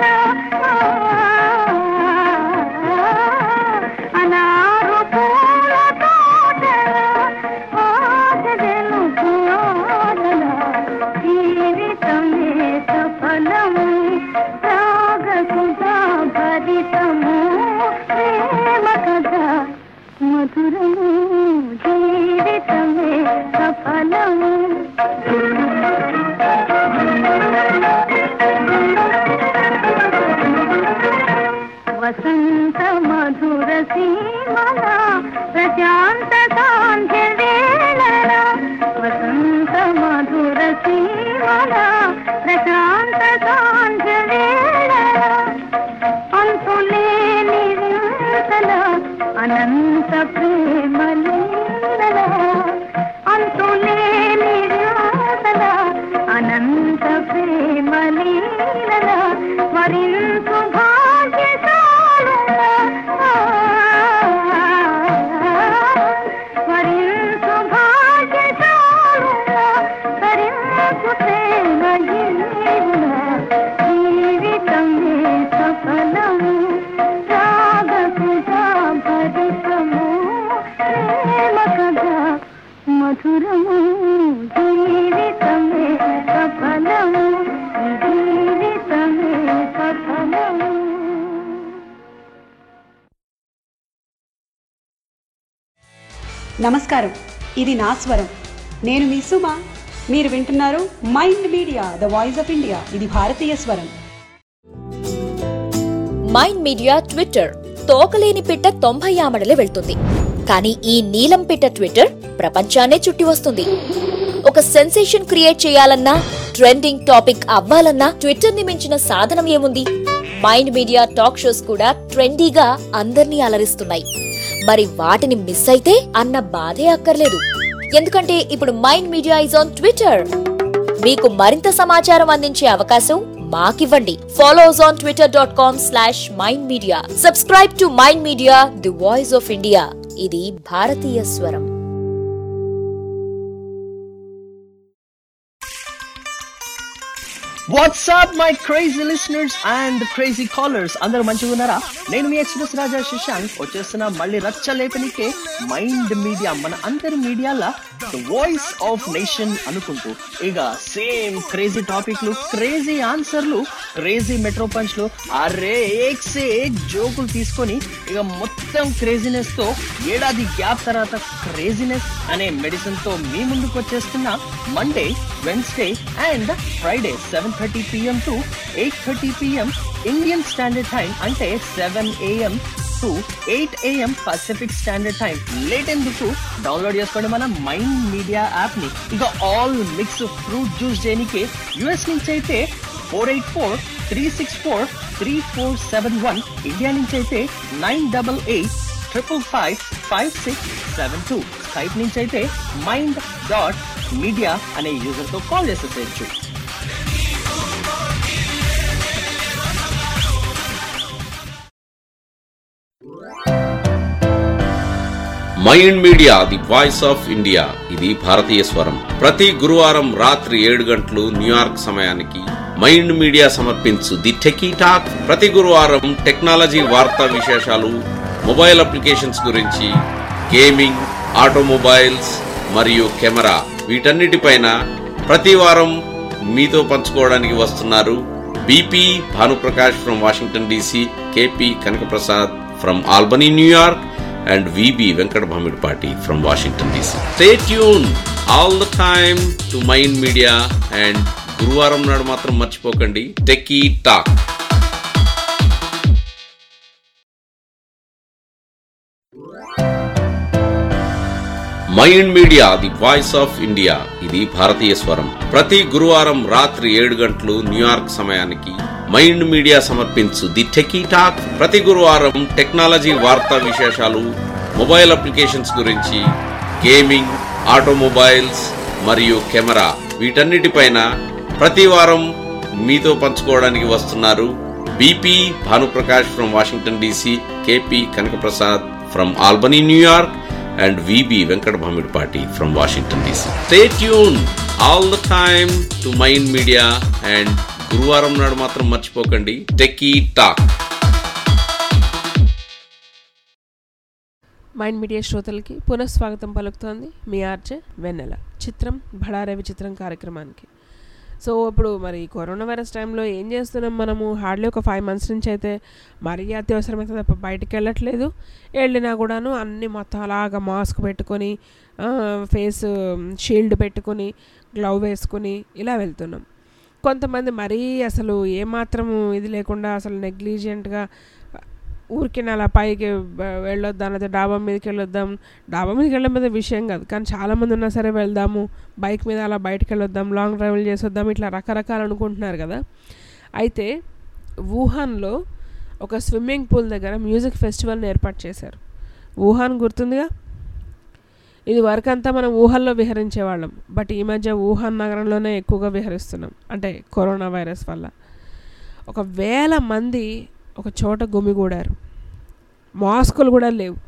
అనారు పూల తోటల ఆశలు పూల జీవితమే సఫలము రాగ సుధా భరితము ప్రేమ కథ మధురము జీవితమే సఫలము వసంత మధుర సీమల ప్రశాంత సాంధ్య వేళల వసంత మధుర సీమల ప్రశాంత సాంధ్య వేళల అంతులేని వింతల అనంత ప్రేమ లీలల అంతులేని వింతల అనంత ప్రేమ లీలల వరించు భాగ్యశాలుల వరించు భాగ్యశాలుల తరించు ప్రేమ జీవుల జీవితమే సఫలము రాగ సుధా భరితము ప్రేమ కథ మధురము జీవితమే సఫలము జీవితమే సఫలము నమస్కారం ఇది నా స్వరం నేను మీ సుమ మీరు వింటున్నారు mind media the voice of India ఇది భారతీయ స్వరం మైండ్ మీడియా ట్విట్టర్ తోకలేని పిట్ట తొంభై ఆమడలే వెళ్తుంది కానీ ఈ నీలం పిట్ట ట్విట్టర్ ప్రపంచాన్నే చుట్టి వస్తుంది ఒక సెన్సేషన్ క్రియేట్ చేయాలన్నా ట్రెండింగ్ టాపిక్ అవ్వాలన్నా ట్విట్టర్ ని మించిన సాధనం ఏముంది మైండ్ మీడియా టాక్ షోస్ కూడా ట్రెండీగా అందర్నీ అలరిస్తున్నాయి మరి వాటిని మిస్ అయితే అన్న బాధే అక్కర్లేదు ఎందుకంటే ఇప్పుడు mind media is on Twitter మీకు మరింత సమాచారం అందించే అవకాశం మాకివ్వండి follows on Twitter dot com slash mind media subscribe to mind media the voice of India ఇది భారతీయ స్వరం WhatsApp my crazy listeners and crazy callers అందరూ మంచిగా ఉన్నారా నేను మీ ఎక్స్ప్రెస్ రాజా శశాంక్ వచ్చేస్తున్న మళ్ళీ రచ్చ లేపనికే మైండ్ మీడియా మన అందరి మీడియాల వాయిస్ ఆఫ్ నేషన్ అనుకుంటూ ఇక సేమ్ క్రేజీ టాపిక్లు క్రేజీ ఆన్సర్లు క్రేజీ మెట్రో పంచ్లు అరే ఏక్ సే ఏక్ జోకులు తీసుకొని ఇక మొత్తం క్రేజీనెస్ తో ఏడాది గ్యాప్ తర్వాత క్రేజీనెస్ అనే మెడిసిన్ తో మీ ముందుకు వచ్చేస్తున్న Monday Wednesday and Friday seven thirty PM to eight thirty PM Indian standard time అంటే seven AM to eight AM Pacific standard time late ఎందుకు డౌన్లోడ్ చేసుకోండి మన మైండ్ మీడియా యాప్ ని ఇక ఆల్ మిక్స్ ఫ్రూట్ జ్యూస్ చేయడానికి US నుంచి అయితే four eight four three six four three four seven one India నుంచి అయితే nine double eight triple five five six seven two Skype నుంచి అయితే మైండ్ డాట్ మీడియా అనే యూజర్ తో కాల్ చేసేసేయచ్చు mind media the voice of India ఇది భారతీయ స్వరం ప్రతి గురువారం రాత్రి ఏడు గంటలు న్యూయార్క్ సమయానికి మైండ్ మీడియా సమర్పించు ది టెకీ టాక్ ప్రతి గురువారం టెక్నాలజీ వార్తా విశేషాలు మొబైల్ అప్లికేషన్స్ గురించి గేమింగ్ ఆటోమొబైల్స్ మరియు కెమెరా వీటన్నిటిపైన ప్రతి వారం మీతో పంచుకోవడానికి వస్తున్నారు BP Bhanuprakash from Washington DC KP Kanakaprasad from Albany New York and VB Venkat Bhamidpati from Washington DC. Stay tuned all the time to Mind Media and గురువారం నాడు మాత్రం మర్చిపోకండి techie talk mind media the voice of India ఇది భారతీయ స్వరం ప్రతి గురువారం రాత్రి ఏడు గంటలు న్యూయార్క్ సమయానికి మైండ్ మీడియా సమర్పించు ది టెకీ టాక్ ప్రతి గురువారం టెక్నాలజీ వార్తా విశేషాలు మొబైల్ అప్లికేషన్స్ గురించి గేమింగ్ ఆటోమొబైల్స్ మరియు కెమెరా వీటన్నిటిపైన ప్రతి వారం మీతో పంచుకోవడానికి వస్తున్నారు BP Bhanuprakash from Washington DC KP Kanakaprasad from Albany New York and VB Venkat Bhamidpati from Washington DC. Stay tuned all the time to Mind Media and గురువారం నాడు మాత్రం మర్చిపోకండి టెకీ టాక్ మైండ్ మీడియా శ్రోతలకి పునఃస్వాగతం పలుకుతోంది మీ ఆర్జే వెన్నెల చిత్రం భడారవి చిత్రం కార్యక్రమానికి సో ఇప్పుడు మరి కరోనా వైరస్ టైంలో ఏం చేస్తున్నాం మనము హార్డ్లీ ఒక ఫైవ్ మంత్స్ నుంచి అయితే మరీ అత్యవసరమైతే తప్ప బయటికి వెళ్ళట్లేదు వెళ్ళినా కూడాను అన్ని మొత్తం అలాగా మాస్క్ పెట్టుకొని ఫేస్ షీల్డ్ పెట్టుకొని గ్లవ్ వేసుకొని ఇలా వెళ్తున్నాం కొంతమంది మరీ అసలు ఏమాత్రము ఇది లేకుండా అసలు నెగ్లిజెంట్గా ఊరికి అలా పైకి వెళ్ళొద్దాం లేదా డాబా మీదకి వెళ్ళొద్దాం డాబా మీదకి వెళ్ళడం మీద విషయం కాదు కానీ చాలామంది ఉన్నా సరే వెళ్దాము బైక్ మీద అలా బయటకు వెళ్ళొద్దాం లాంగ్ డ్రైవ్లు చేసొద్దాం ఇట్లా రకరకాలు అనుకుంటున్నారు కదా అయితే వుహాన్లో ఒక స్విమ్మింగ్ పూల్ దగ్గర మ్యూజిక్ ఫెస్టివల్ని ఏర్పాటు చేశారు వుహాన్ గుర్తుందిగా ఇది వరకంతా మనం ఊహల్లో విహరించేవాళ్ళం బట్ ఈ మధ్య వుహాన్ నగరంలోనే ఎక్కువగా విహరిస్తున్నాం అంటే కరోనా వైరస్ వల్ల ఒక వేల మంది ఒక చోట గుమిగూడారు మాస్కులు కూడా లేవు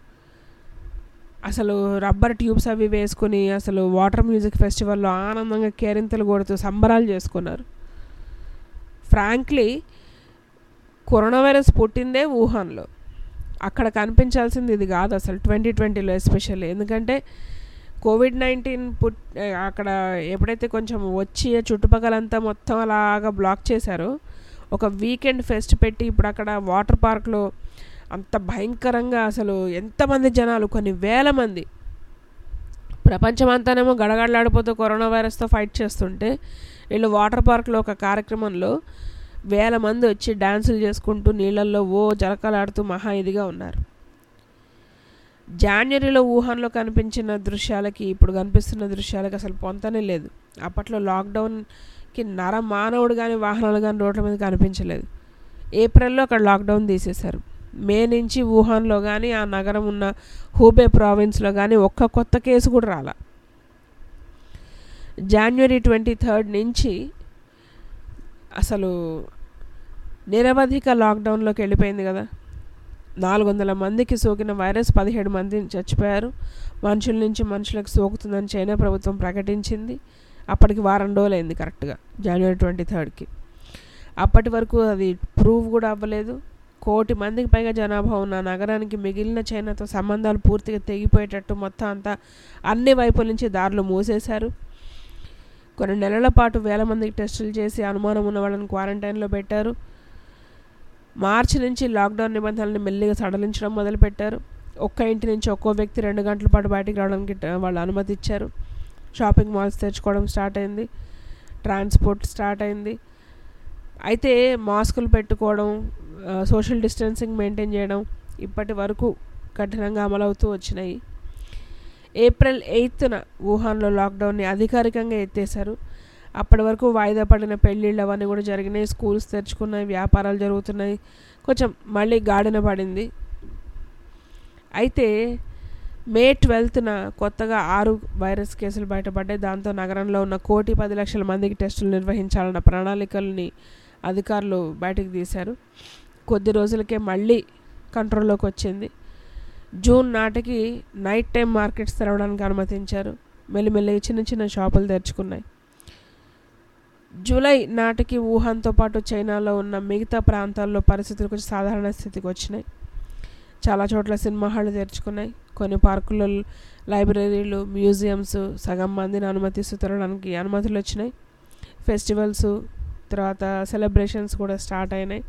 అసలు రబ్బర్ ట్యూబ్స్ అవి వేసుకుని అసలు వాటర్ మ్యూజిక్ ఫెస్టివల్లో ఆనందంగా కేరింతలు కొడుతూ సంబరాలు చేసుకున్నారు ఫ్రాంక్లీ కరోనా వైరస్ పుట్టిందే వుహాన్లో అక్కడ కనిపించాల్సింది ఇది కాదు అసలు ట్వంటీ ట్వంటీలో ఎస్పెషల్లీ ఎందుకంటే కోవిడ్ నైన్టీన్ పుట్ అక్కడ ఎప్పుడైతే కొంచెం వచ్చి చుట్టుపక్కలంతా మొత్తం అలాగా బ్లాక్ చేశారో ఒక వీకెండ్ ఫెస్ట్ పెట్టి ఇప్పుడు అక్కడ వాటర్ పార్క్లో అంత భయంకరంగా అసలు ఎంతమంది జనాలు కొన్ని వేల మంది ప్రపంచమంతానేమో గడగడలాడిపోతూ కరోనా వైరస్తో ఫైట్ చేస్తుంటే వీళ్ళు వాటర్ పార్క్లో ఒక కార్యక్రమంలో వేల మంది వచ్చి డ్యాన్సులు చేసుకుంటూ నీళ్ళల్లో ఓ జలకలాడుతూ మహా ఇదిగా ఉన్నారు జాన్వరిలో వుహాన్లో కనిపించిన దృశ్యాలకి ఇప్పుడు కనిపిస్తున్న దృశ్యాలకి అసలు పొంతనే లేదు అప్పట్లో లాక్డౌన్కి నర మానవుడు కానీ వాహనాలు కానీ రోడ్ల మీద కనిపించలేదు ఏప్రిల్లో అక్కడ లాక్డౌన్ తీసేశారు మే నుంచి వుహాన్లో కానీ ఆ నగరం ఉన్న హూబే ప్రావిన్స్లో కానీ ఒక్క కొత్త కేసు కూడా రాల జాన్వరి ట్వంటీ థర్డ్ నుంచి అసలు నిరవధిక లాక్డౌన్లోకి వెళ్ళిపోయింది కదా నాలుగు వందల మందికి సోకిన వైరస్ పదిహేడు మంది చచ్చిపోయారు మనుషుల నుంచి మనుషులకు సోకుతుందని చైనా ప్రభుత్వం ప్రకటించింది అప్పటికి వారం రోజులైంది కరెక్ట్గా జనవరి ట్వంటీ థర్డ్కి అప్పటి వరకు అది ప్రూవ్ కూడా అవ్వలేదు కోటి మందికి పైగా జనాభా ఉన్న నగరానికి మిగిలిన చైనాతో సంబంధాలు పూర్తిగా తెగిపోయేటట్టు మొత్తం అంతా అన్ని వైపుల నుంచి దారులు మూసేశారు కొన్ని నెలల పాటు వేల మందికి టెస్టులు చేసి అనుమానం ఉన్న వాళ్ళని క్వారంటైన్లో పెట్టారు మార్చి నుంచి లాక్డౌన్ నిబంధనలను మెల్లిగా సడలించడం మొదలుపెట్టారు ఒక్క ఇంటి నుంచి ఒక్కో వ్యక్తి రెండు గంటల పాటు బయటికి రావడానికి వాళ్ళు అనుమతి ఇచ్చారు షాపింగ్ మాల్స్ తెచ్చుకోవడం స్టార్ట్ అయింది ట్రాన్స్పోర్ట్ స్టార్ట్ అయింది అయితే మాస్కులు పెట్టుకోవడం సోషల్ డిస్టెన్సింగ్ మెయింటైన్ చేయడం ఇప్పటి వరకు కఠినంగా అమలవుతూ వచ్చినాయి ఏప్రిల్ ఎయిత్న వుహాన్లో లాక్డౌన్ని అధికారికంగా ఎత్తేశారు అప్పటి వరకు వాయిదా పడిన పెళ్ళిళ్ళు అవన్నీ కూడా జరిగినాయి స్కూల్స్ తెరుచుకున్నాయి వ్యాపారాలు జరుగుతున్నాయి కొంచెం మళ్ళీ గాడిన పడింది అయితే మే ట్వెల్త్న కొత్తగా ఆరు వైరస్ కేసులు బయటపడ్డాయి దాంతో నగరంలో ఉన్న కోటి పది లక్షల మందికి టెస్టులు నిర్వహించాలన్న ప్రణాళికల్ని అధికారులు బయటకు తీశారు కొద్ది రోజులకే మళ్ళీ కంట్రోల్లోకి వచ్చింది జూన్ నాటికి నైట్ టైం మార్కెట్స్ తెరవడానికి అనుమతించారు మెల్లిమెల్లి చిన్న చిన్న షాపులు తెరుచుకున్నాయి జూలై నాటికి వుహాన్తో పాటు చైనాలో ఉన్న మిగతా ప్రాంతాల్లో పరిస్థితులు కొంచెం సాధారణ స్థితికి వచ్చినాయి చాలా చోట్ల సినిమా హాళ్ళు తెరుచుకున్నాయి కొన్ని పార్కుల్లో లైబ్రరీలు మ్యూజియంస్ సగం మందిని అనుమతిస్తూ తిరగడానికి అనుమతులు వచ్చినాయి ఫెస్టివల్స్ తర్వాత సెలబ్రేషన్స్ కూడా స్టార్ట్ అయినాయి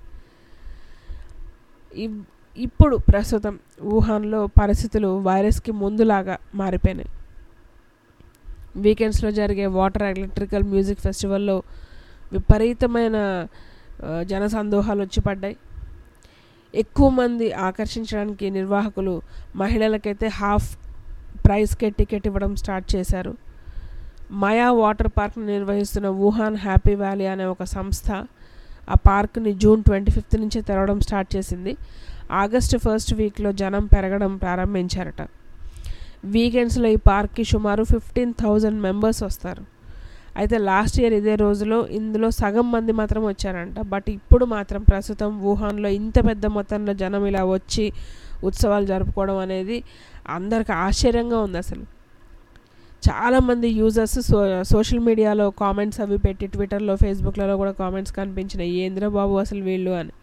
ఇప్పుడు ప్రస్తుతం వుహాన్లో పరిస్థితులు వైరస్కి ముందులాగా మారిపోయినాయి వీకెండ్స్లో జరిగే వాటర్ ఎలక్ట్రికల్ మ్యూజిక్ ఫెస్టివల్లో విపరీతమైన జనసందోహాలు వచ్చి పడ్డాయి ఎక్కువ మంది ఆకర్షించడానికి నిర్వాహకులు మహిళలకైతే హాఫ్ ప్రైస్కే టికెట్ ఇవ్వడం స్టార్ట్ చేశారు మయా వాటర్ పార్క్ని నిర్వహిస్తున్న వుహాన్ హ్యాపీ వ్యాలీ అనే ఒక సంస్థ ఆ పార్క్ని జూన్ ట్వంటీ ఫిఫ్త్ నుంచి తెరవడం స్టార్ట్ చేసింది ఆగస్టు ఫస్ట్ వీక్లో జనం పెరగడం ప్రారంభించారట వీకెండ్స్లో ఈ పార్క్కి సుమారు ఫిఫ్టీన్ థౌజండ్ మెంబర్స్ వస్తారు అయితే లాస్ట్ ఇయర్ ఇదే రోజులో ఇందులో సగం మంది మాత్రం వచ్చారంట బట్ ఇప్పుడు మాత్రం ప్రస్తుతం వుహాన్లో ఇంత పెద్ద మొత్తంలో జనం ఇలా వచ్చి ఉత్సవాలు జరుపుకోవడం అనేది అందరికి ఆశ్చర్యంగా ఉంది అసలు చాలామంది యూజర్స్ సో సోషల్ మీడియాలో కామెంట్స్ అవి పెట్టి ట్విట్టర్లో ఫేస్బుక్లలో కూడా కామెంట్స్ కనిపించినాయి ఏంద్ర బాబు అసలు వీళ్ళు అని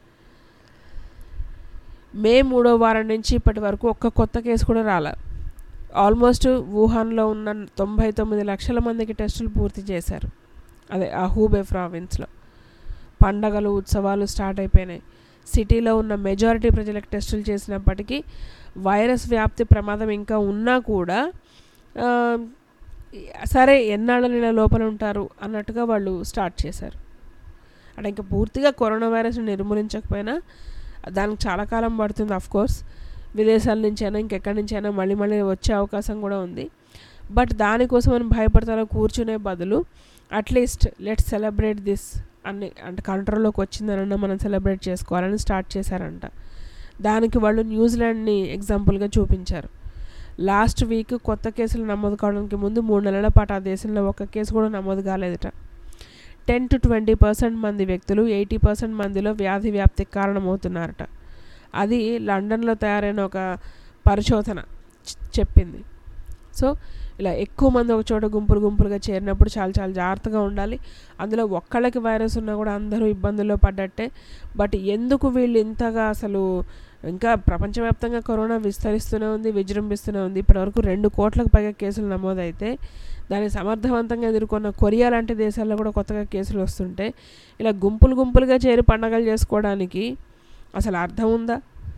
మే మూడో వారం నుంచి ఇప్పటి వరకు ఒక్క కొత్త కేసు కూడా రాలే ఆల్మోస్ట్ వుహాన్లో ఉన్న తొంభై తొమ్మిది లక్షల మందికి టెస్టులు పూర్తి చేశారు అదే ఆ హూబే ప్రావిన్స్లో పండగలు ఉత్సవాలు స్టార్ట్ అయిపోయినాయి సిటీలో ఉన్న మెజారిటీ ప్రజలకు టెస్టులు చేసినప్పటికీ వైరస్ వ్యాప్తి ప్రమాదం ఇంకా ఉన్నా కూడా ఆ, సరే ఎన్నాళ్ళ నెల లోపల ఉంటారు అన్నట్టుగా వాళ్ళు స్టార్ట్ చేశారు అంటే ఇంకా పూర్తిగా కరోనా వైరస్ని నిర్మూలించకపోయినా దానికి చాలా కాలం పడుతుంది అఫ్ కోర్స్ విదేశాల నుంచి అయినా ఇంకెక్కడి నుంచి అయినా మళ్ళీ మళ్ళీ వచ్చే అవకాశం కూడా ఉంది బట్ దానికోసం మనం భయపడతారో కూర్చునే బదులు అట్లీస్ట్ లెట్ సెలబ్రేట్ దిస్ అని అంటే కంట్రోల్లోకి వచ్చిందనన్నా మనం సెలబ్రేట్ చేసుకోవాలని స్టార్ట్ చేశారంట దానికి వాళ్ళు న్యూజిలాండ్ని ఎగ్జాంపుల్గా చూపించారు లాస్ట్ వీక్ కొత్త కేసులు నమోదు కావడానికి ముందు మూడు నెలల పాటు ఆ దేశంలో ఒక్క కేసు కూడా నమోదు కాలేదట టెన్ టు ట్వంటీ పర్సెంట్ మంది వ్యక్తులు ఎయిటీ పర్సెంట్ మందిలో వ్యాధి వ్యాప్తికి కారణమవుతున్నారట అది లండన్లో తయారైన ఒక పరిశోధన చె- చెప్పింది సో ఇలా ఎక్కువ మంది ఒక చోట గుంపులు గుంపులుగా చేరినప్పుడు చాలా చాలా జాగ్రత్తగా ఉండాలి అందులో ఒక్కళ్ళకి వైరస్ ఉన్నా కూడా అందరూ ఇబ్బందుల్లో పడ్డట్టే బట్ ఎందుకు వీళ్ళు ఇంతగా అసలు ఇంకా ప్రపంచవ్యాప్తంగా కరోనా విస్తరిస్తూనే ఉంది విజృంభిస్తూనే ఉంది ఇప్పటివరకు రెండు కోట్లకు పైగా కేసులు నమోదైతే దాన్ని సమర్థవంతంగా ఎదుర్కొన్న కొరియా లాంటి దేశాల్లో కూడా కొత్తగా కేసులు వస్తుంటే ఇలా గుంపులు గుంపులుగా చేరి పండగలు చేసుకోవడానికి అసలు అర్థం ఉందా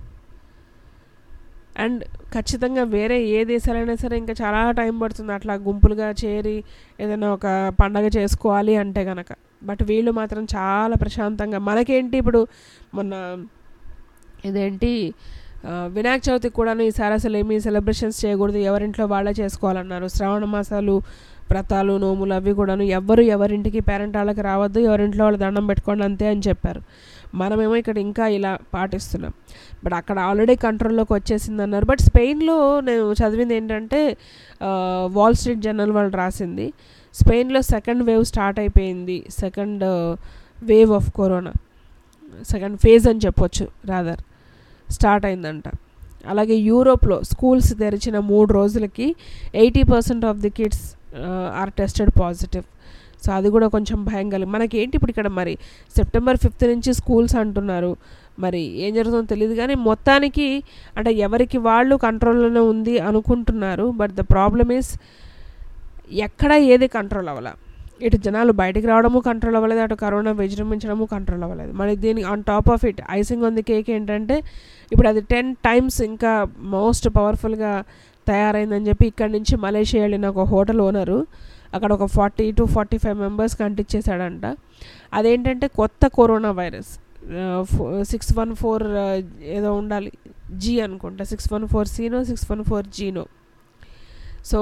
అండ్ ఖచ్చితంగా వేరే ఏ దేశాలైనా సరే ఇంకా చాలా టైం పడుతుంది అట్లా గుంపులుగా చేరి ఏదైనా ఒక పండగ చేసుకోవాలి అంటే కనుక బట్ వీళ్ళు మాత్రం చాలా ప్రశాంతంగా మనకేంటి ఇప్పుడు మొన్న ఇదేంటి ఆ, వినాయక చవితికి కూడా ఈసారి అసలు ఏమీ సెలబ్రేషన్స్ చేయకూడదు ఎవరింట్లో వాళ్ళే చేసుకోవాలన్నారు శ్రావణ మాసాలు వ్రతాలు నోములు అవి కూడాను ఎవ్వరు ఎవరింటికి పేరెంట్ వాళ్ళకి రావద్దు ఎవరింట్లో వాళ్ళు దండం పెట్టుకోండి అంతే అని చెప్పారు మనమేమో ఇక్కడ ఇంకా ఇలా పాటిస్తున్నాం బట్ అక్కడ ఆల్రెడీ కంట్రోల్లోకి వచ్చేసింది అన్నారు బట్ స్పెయిన్లో నేను చదివింది ఏంటంటే వాల్ స్ట్రీట్ జర్నల్ వాళ్ళు రాసింది స్పెయిన్లో సెకండ్ వేవ్ స్టార్ట్ అయిపోయింది second wave of corona second phase అని చెప్పొచ్చు రాదర్ స్టార్ట్ అయిందంట అలాగే యూరోప్లో స్కూల్స్ తెరిచిన మూడు రోజులకి eighty percent of the kids are tested positive so అది కూడా కొంచెం భయం కలిగి మనకి ఏంటి ఇప్పుడు ఇక్కడ మరి సెప్టెంబర్ ఫిఫ్త్ నుంచి స్కూల్స్ అంటున్నారు మరి ఏం జరుగుతుందో తెలియదు కానీ మొత్తానికి అంటే ఎవరికి వాళ్ళు కంట్రోల్లోనే ఉంది అనుకుంటున్నారు బట్ ద ప్రాబ్లమ్ ఈస్ ఎక్కడ ఏది కంట్రోల్ అవ్వాల ఇటు జనాలు బయటికి రావడము కంట్రోల్ అవ్వలేదు అటు కరోనా విజృంభించడము కంట్రోల్ అవ్వలేదు మరి దీనికి on top of it icing on the cake ఏంటంటే ఇప్పుడు అది టెన్ టైమ్స్ ఇంకా మోస్ట్ పవర్ఫుల్గా తయారైందని చెప్పి ఇక్కడి నుంచి మలేషియా వెళ్ళిన ఒక హోటల్ ఓనరు అక్కడ ఒక ఫార్టీ టు ఫార్టీ ఫైవ్ మెంబర్స్కి అంటించేశాడంట అదేంటంటే కొత్త corona virus six one four ఏదో ఉండాలి జీ అనుకుంటా సిక్స్ వన్ ఫోర్ సీనో సిక్స్ వన్ ఫోర్ జీనో so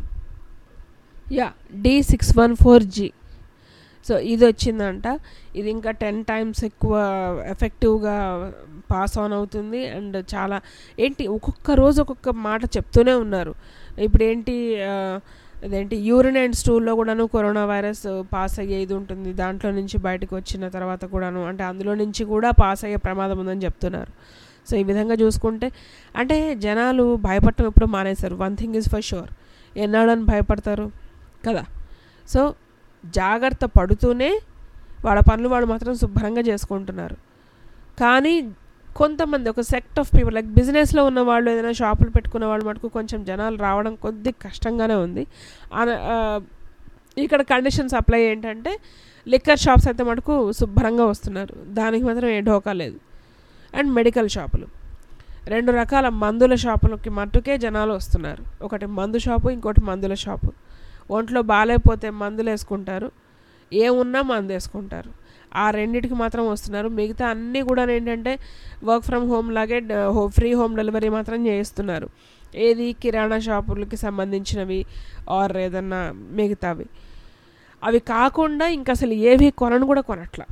yeah D six one four G so ఇది వచ్చిందంట ఇది ఇంకా టెన్ టైమ్స్ ఎక్కువ ఎఫెక్టివ్గా పాస్ ఆన్ అవుతుంది అండ్ చాలా ఏంటి ఒక్కొక్క రోజు ఒక్కొక్క మాట చెప్తూనే ఉన్నారు ఇప్పుడు ఏంటి ఆ, అదేంటి యూరిన్ అండ్ స్టూల్లో కూడాను కరోనా వైరస్ పాస్ అయ్యే ఇది ఉంటుంది దాంట్లో నుంచి బయటకు వచ్చిన తర్వాత కూడాను అంటే అందులో నుంచి కూడా పాస్ అయ్యే ప్రమాదం ఉందని చెప్తున్నారు సో ఈ విధంగా చూసుకుంటే అంటే జనాలు భయపడటం ఎప్పుడు మానేశారు one thing is for sure ఎన్నాడని భయపడతారు కదా సో జాగ్రత్త పడుతూనే వాళ్ళ పనులు వాళ్ళు మాత్రం శుభ్రంగా చేసుకుంటున్నారు కానీ కొంతమంది ఒక సెక్ట్ ఆఫ్ పీపుల్ లైక్ బిజినెస్లో ఉన్న వాళ్ళు ఏదైనా షాపులు పెట్టుకున్న వాళ్ళు మటుకు కొంచెం జనాలు రావడం కొద్ది కష్టంగానే ఉంది ఆన- ఆ, ఇక్కడ కండిషన్స్ అప్లై ఏంటంటే లిక్కర్ షాప్స్ అయితే మటుకు శుభ్రంగా వస్తున్నారు దానికి మాత్రం ఏ ఢోకా లేదు అండ్ మెడికల్ షాపులు రెండు రకాల మందుల షాపులకి మట్టుకే జనాలు వస్తున్నారు ఒకటి మందు షాపు ఇంకోటి మందుల షాపు ఒంట్లో బాగాలేకపోతే మందులు వేసుకుంటారు ఏమున్నా మందు వేసుకుంటారు ఆ రెండిటికి మాత్రం వస్తున్నారు మిగతా అన్నీ కూడా ఏంటంటే వర్క్ ఫ్రమ్ హోమ్ లాగే ఫ్రీ హోమ్ డెలివరీ మాత్రం చేయిస్తున్నారు ఏది కిరాణా షాపులకి సంబంధించినవి ఆర్ ఏదన్నా మిగతావి అవి కాకుండా ఇంకా అసలు ఏవి కొనను కూడా కొనట్లా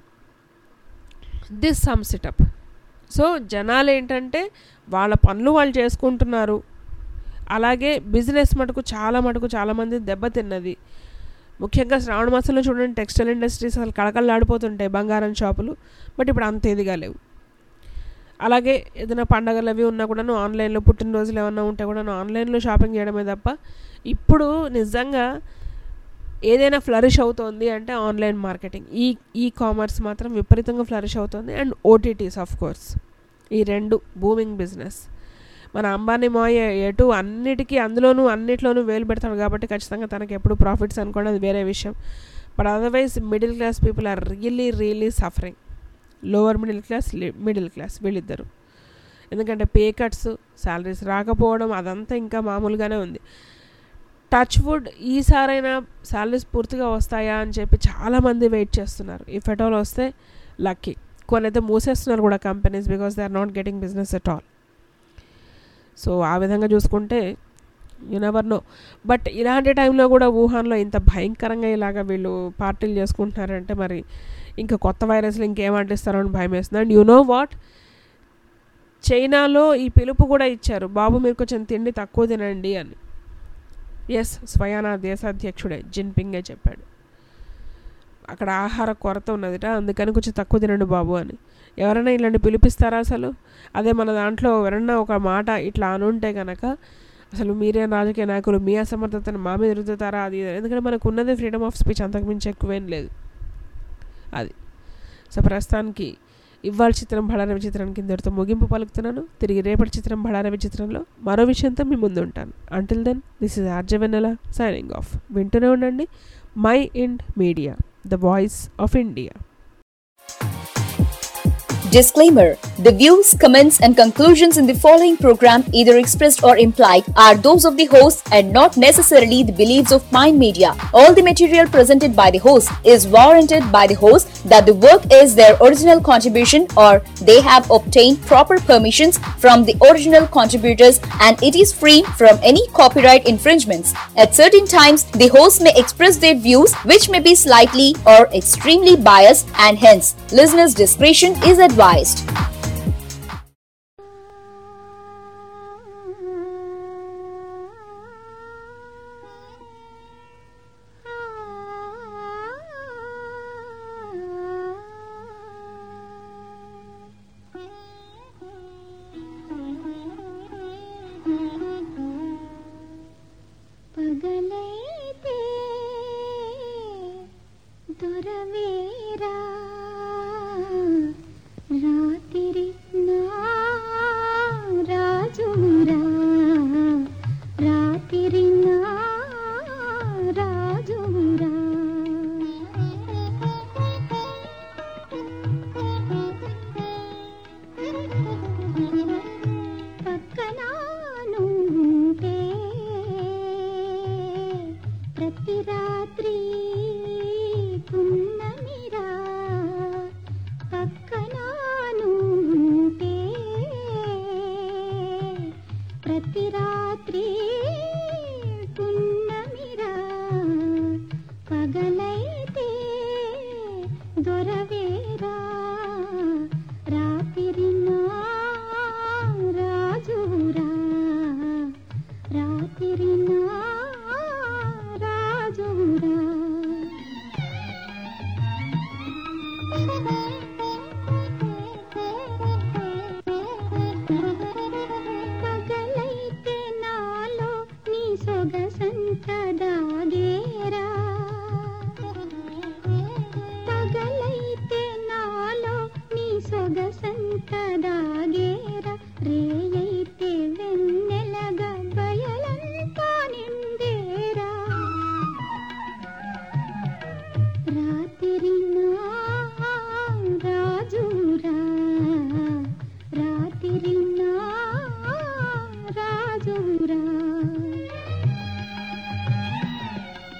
this sums it up so జనాలు ఏంటంటే వాళ్ళ పనులు వాళ్ళు చేసుకుంటున్నారు అలాగే బిజినెస్ మటుకు చాలా మటుకు చాలామంది దెబ్బతిన్నది ముఖ్యంగా శ్రావణ మాసంలో చూడండి టెక్స్టైల్ ఇండస్ట్రీస్ అసలు కళకళలాడిపోతుంటాయి బంగారం షాపులు బట్ ఇప్పుడు అంత ఇదిగా లేవు అలాగే ఏదైనా పండగలు అవి ఉన్నా కూడాను ఆన్లైన్లో పుట్టినరోజులు ఏమన్నా ఉంటే కూడాను ఆన్లైన్లో షాపింగ్ చేయడమే తప్ప ఇప్పుడు నిజంగా ఏదైనా ఫ్లరిష్ అవుతోంది అంటే ఆన్లైన్ మార్కెటింగ్ ఈ ఈ కామర్స్ మాత్రం విపరీతంగా ఫ్లరిష్ అవుతుంది అండ్ ఓటీటీస్ ఆఫ్ కోర్స్ ఈ రెండు బూమింగ్ బిజినెస్ మన అంబానీ మాయ ఎటు అన్నిటికీ అందులోనూ అన్నిట్లోనూ వేలు పెడతాడు కాబట్టి ఖచ్చితంగా తనకి ఎప్పుడు ప్రాఫిట్స్ అనుకోండి అది వేరే విషయం but otherwise middle class people are really really suffering lower middle class middle class వీళ్ళిద్దరు ఎందుకంటే పే కట్స్ శాలరీస్ రాకపోవడం అదంతా ఇంకా మామూలుగానే ఉంది టచ్ వుడ్ ఈసారైనా శాలరీస్ పూర్తిగా వస్తాయా అని చెప్పి చాలామంది వెయిట్ చేస్తున్నారు ఈ ఫెటోల్ వస్తే లక్కీ కొన్ని అయితే మూసేస్తున్నారు కూడా companies because they are not getting business at all so ఆ విధంగా చూసుకుంటే యు నెవర్ నో బట్ ఇలాంటి టైంలో కూడా వుహాన్లో ఇంత భయంకరంగా ఇలాగ వీళ్ళు పార్టీలు చేసుకుంటున్నారంటే మరి ఇంకా కొత్త వైరస్లు ఇంకేం అంటిస్తారో అని భయం వేస్తుంది అండ్ యు నో వాట్ చైనాలో ఈ పిలుపు కూడా ఇచ్చారు బాబు మీరు కొంచెం తిండి తక్కువ తినండి అని ఎస్ స్వయానా దేశాధ్యక్షుడే జిన్పింగే చెప్పాడు అక్కడ ఆహార కొరత ఉన్నదిట అందుకని కొంచెం తక్కువ తినండి బాబు అని ఎవరైనా ఇలాంటి పిలిపిస్తారా అసలు అదే మన దాంట్లో ఎవరన్నా ఒక మాట ఇట్లా అనుంటే కనుక అసలు మీరే రాజకీయ నాయకులు మీ అసమర్థతను మా మీద రుద్దుతారా అది ఇది అని. ఎందుకంటే మనకు ఉన్నదే ఫ్రీడమ్ ఆఫ్ స్పీచ్ అంతకుమించి ఎక్కువేం లేదు అది సో ప్రస్తుతానికి ఇవాళ చిత్రం బళారవి చిత్రానికి ఇందరితో ముగింపు పలుకుతున్నాను తిరిగి రేపటి చిత్రం బళారవి చిత్రంలో మరో విషయంతో మీ ముందు ఉంటాను until then this is ఆర్జవెన్నెల signing off వింటూనే ఉండండి my Mind media the voice of India Disclaimer The views, comments, and conclusions in the following program, either expressed or implied, are those of the host and not necessarily the beliefs of Mind Media. All the material presented by the host is warranted by the host that the work is their original contribution or they have obtained proper permissions from the original contributors and it is free from any copyright infringements. At certain times, the host may express their views which may be slightly or extremely biased and hence listeners' discretion is advised. పగలైతే దొరవేరా రాత్రి నా రాజురా రాత్రి నా రాజురా పక్కనానుంటే ప్రతి రాత్రి పున్నమిరా పక్కనానుంటే ప్రతి రాత్రి పున్నమిరా పగలైతే దొరవేరా రాత్రి నా రాజురా రాత్రి నా రాజురా పగలైతే నాలో నీ సొగసంత దాగేరా పగలైతే నాలో నీ సొగసంత దాగేరా రేయైతే వెన్నెలగా బయలంతా నిండేరా రాత్రి నా రాజురా రాత్రి నా రాజురా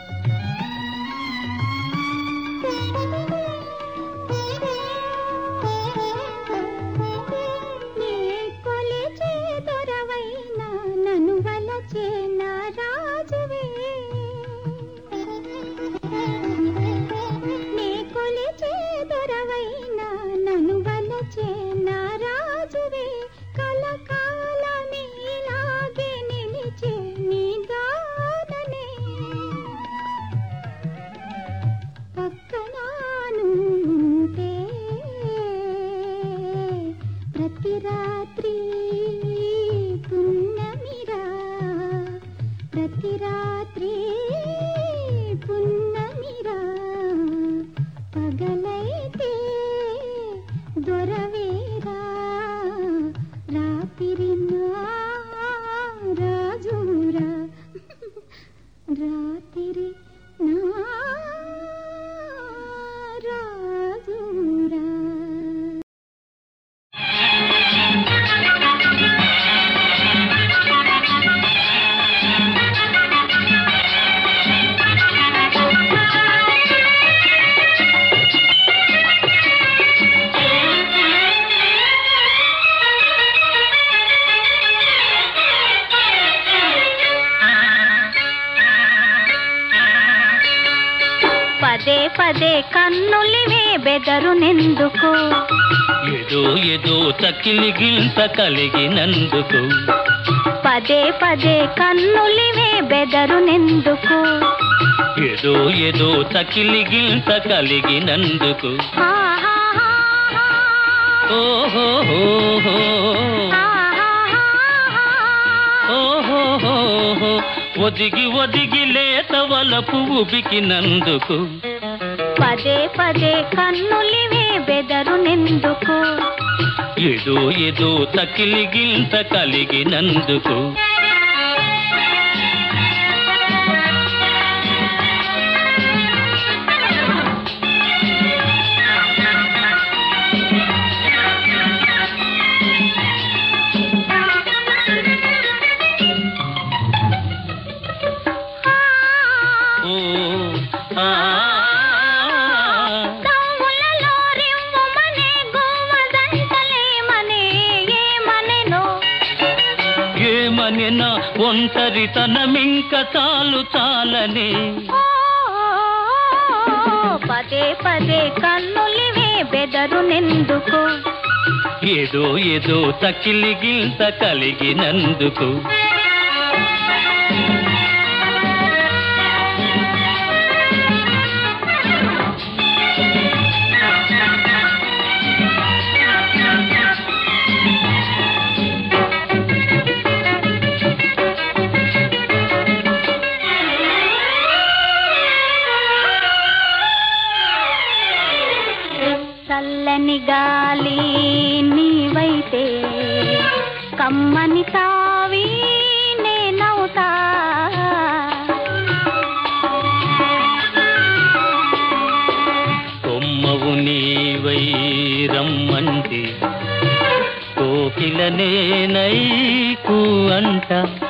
రాత్రి నా రాజురా పదే పదే కన్నులివే బెదరునెందుకు ఏదో ఏదో తక్కిలి గింత కలిగినందుకు పదే పదే కన్నులివే బెదరునెందుకు ఏదో ఏదో తక్కిలి గింత కలిగినందుకు ఓహో ఓహో ఒదిగి ఒదిగి లేత వలపు ఉబికినందుకు పదే పదే కన్నులివే బెదరునెందుకు ఏదో ఏదో తక్కిలి గింత కలిగినందుకు ఓ ఆ దమ్ములలో రివ్వుమనే గోవదంటలేమనే ఏమనెనో ఏమనినా ఒంటరితనమింక చాలు చాలని పదే పదే కన్నులివే బెదరునెందుకు ఏదో ఏదో తకిలి గింత కలిగినందుకు చల్లని గాలి నీవైతే కమ్మని తావి నేనవుతా కొమ్మవు నీవై రమ్మంటే కోకిల నేనై కూ అంట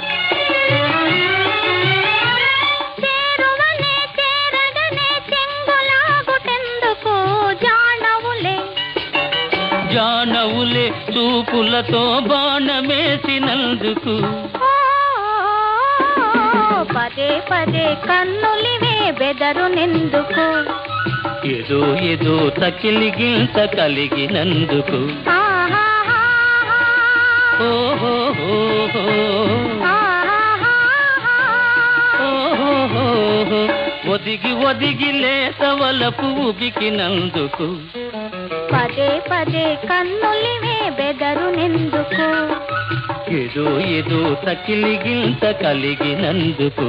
చేరువనే చేరగనే చెంగులాగుటెందుకు జానవులే జానవులే చూపులతో బాణమేసినందుకు పదే పదే కన్నులివే బెదరునెందుకు ఏదో ఏదో తకిలి గింత కలిగినందుకు ఓహో ఒదిగి ఒదిగి లేత వలపు ఉబికినందుకు పదే పదే కన్నులివే బెదరునెందుకు ఏదో ఏదో తకిలి గింత కలిగినందుకు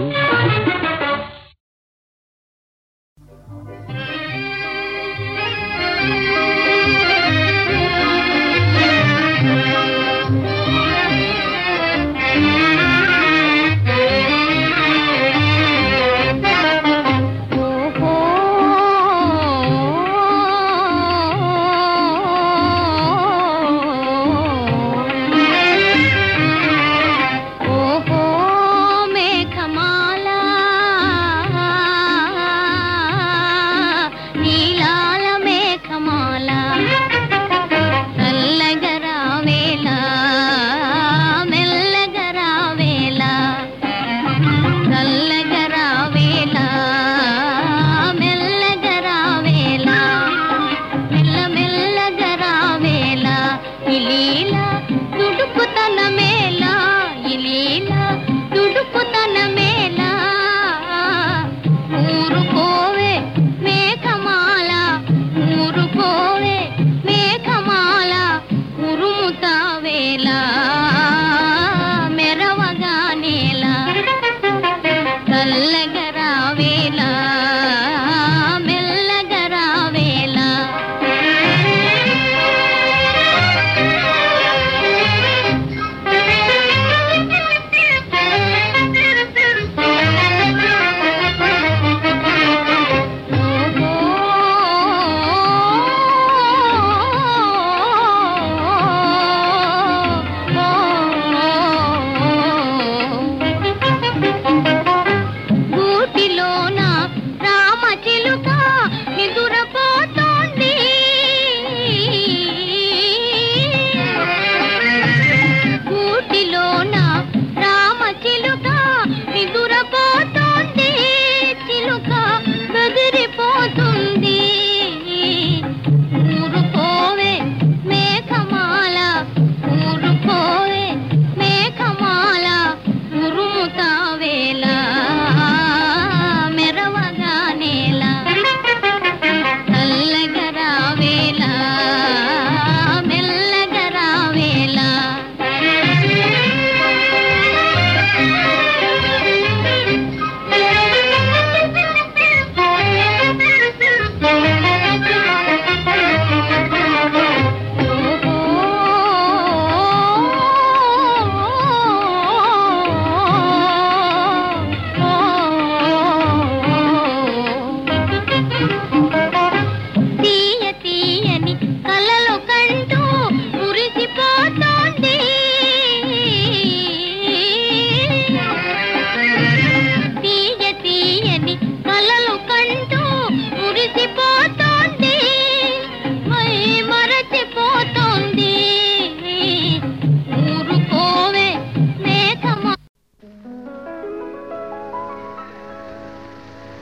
ఓహో ఓహో మేఘమాల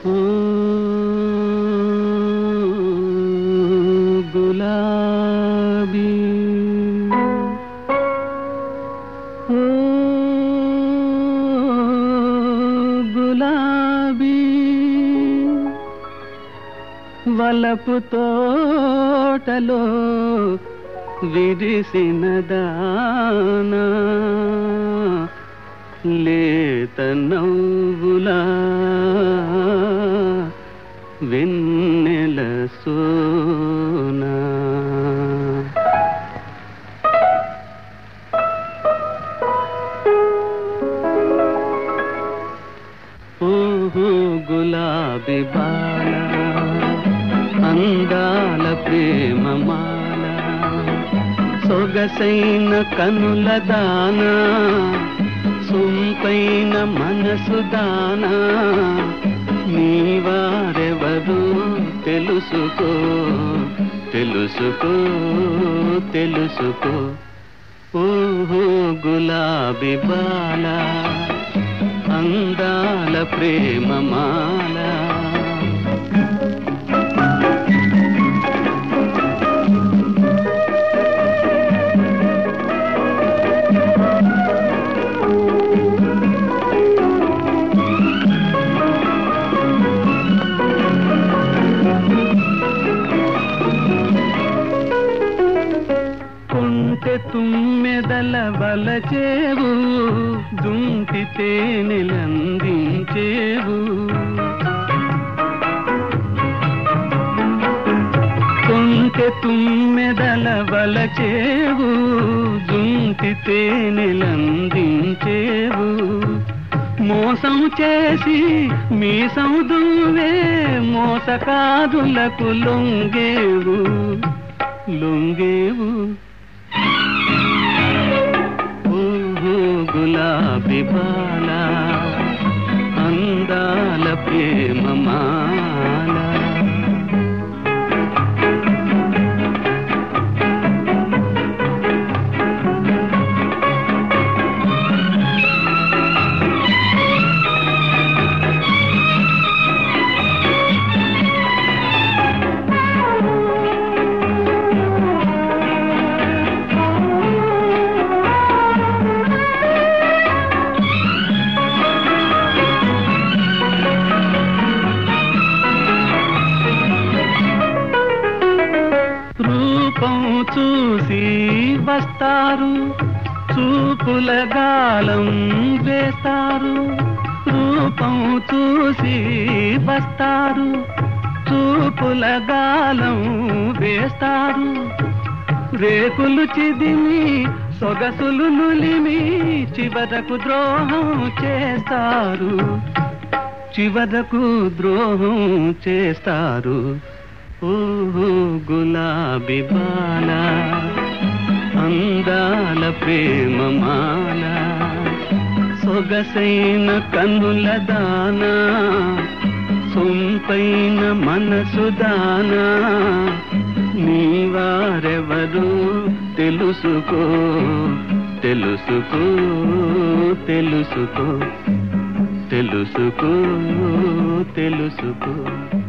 ఓ గులాబీ ఓ గులాబీ వలపు తోటలో విరిసిన దానా లేత నవ్వులా వెన్నెల సోనా ఓహో గులాబీ బాల అందాల ప్రేమ మాల సొగసైన కనుల దానా సొంపైన మనసు దానా నీవారెవరు తెలుసుకో తెలుసుకో తెలుసుకో ఓహో గులాబీ బాల అందాల ప్రేమ మాల కొంటె తుమ్మెదల వలచేవు దుంటి తేనెలందించేవు కొంటె తుమ్మెదల వలచేవు దుంటి తేనెలందించేవు మోసం చేసి మీసం దువ్వే మోసకాదులకు లొంగేవు లొంగేవు ఓహో గులాబీ బాల అందాల ప్రేమ మాల రూపం చూసి వస్తారు చూపుల గాలం వేస్తారు రూపం చూసి వస్తారు చూపుల గాలం వేస్తారు రేకులు చిదిమి సొగసులు నులిమి చివరకు ద్రోహం చేస్తారు చివరకు ద్రోహం చేస్తారు ఓహో గులాబీ బాల అందాల ప్రేమ మాల సొగసైన కన్నుల దానా సొంపైన మనసు దానా నీవారెవరు తెలుసుకో తెలుసుకో తెలుసుకో తెలుసుకో తెలుసుకో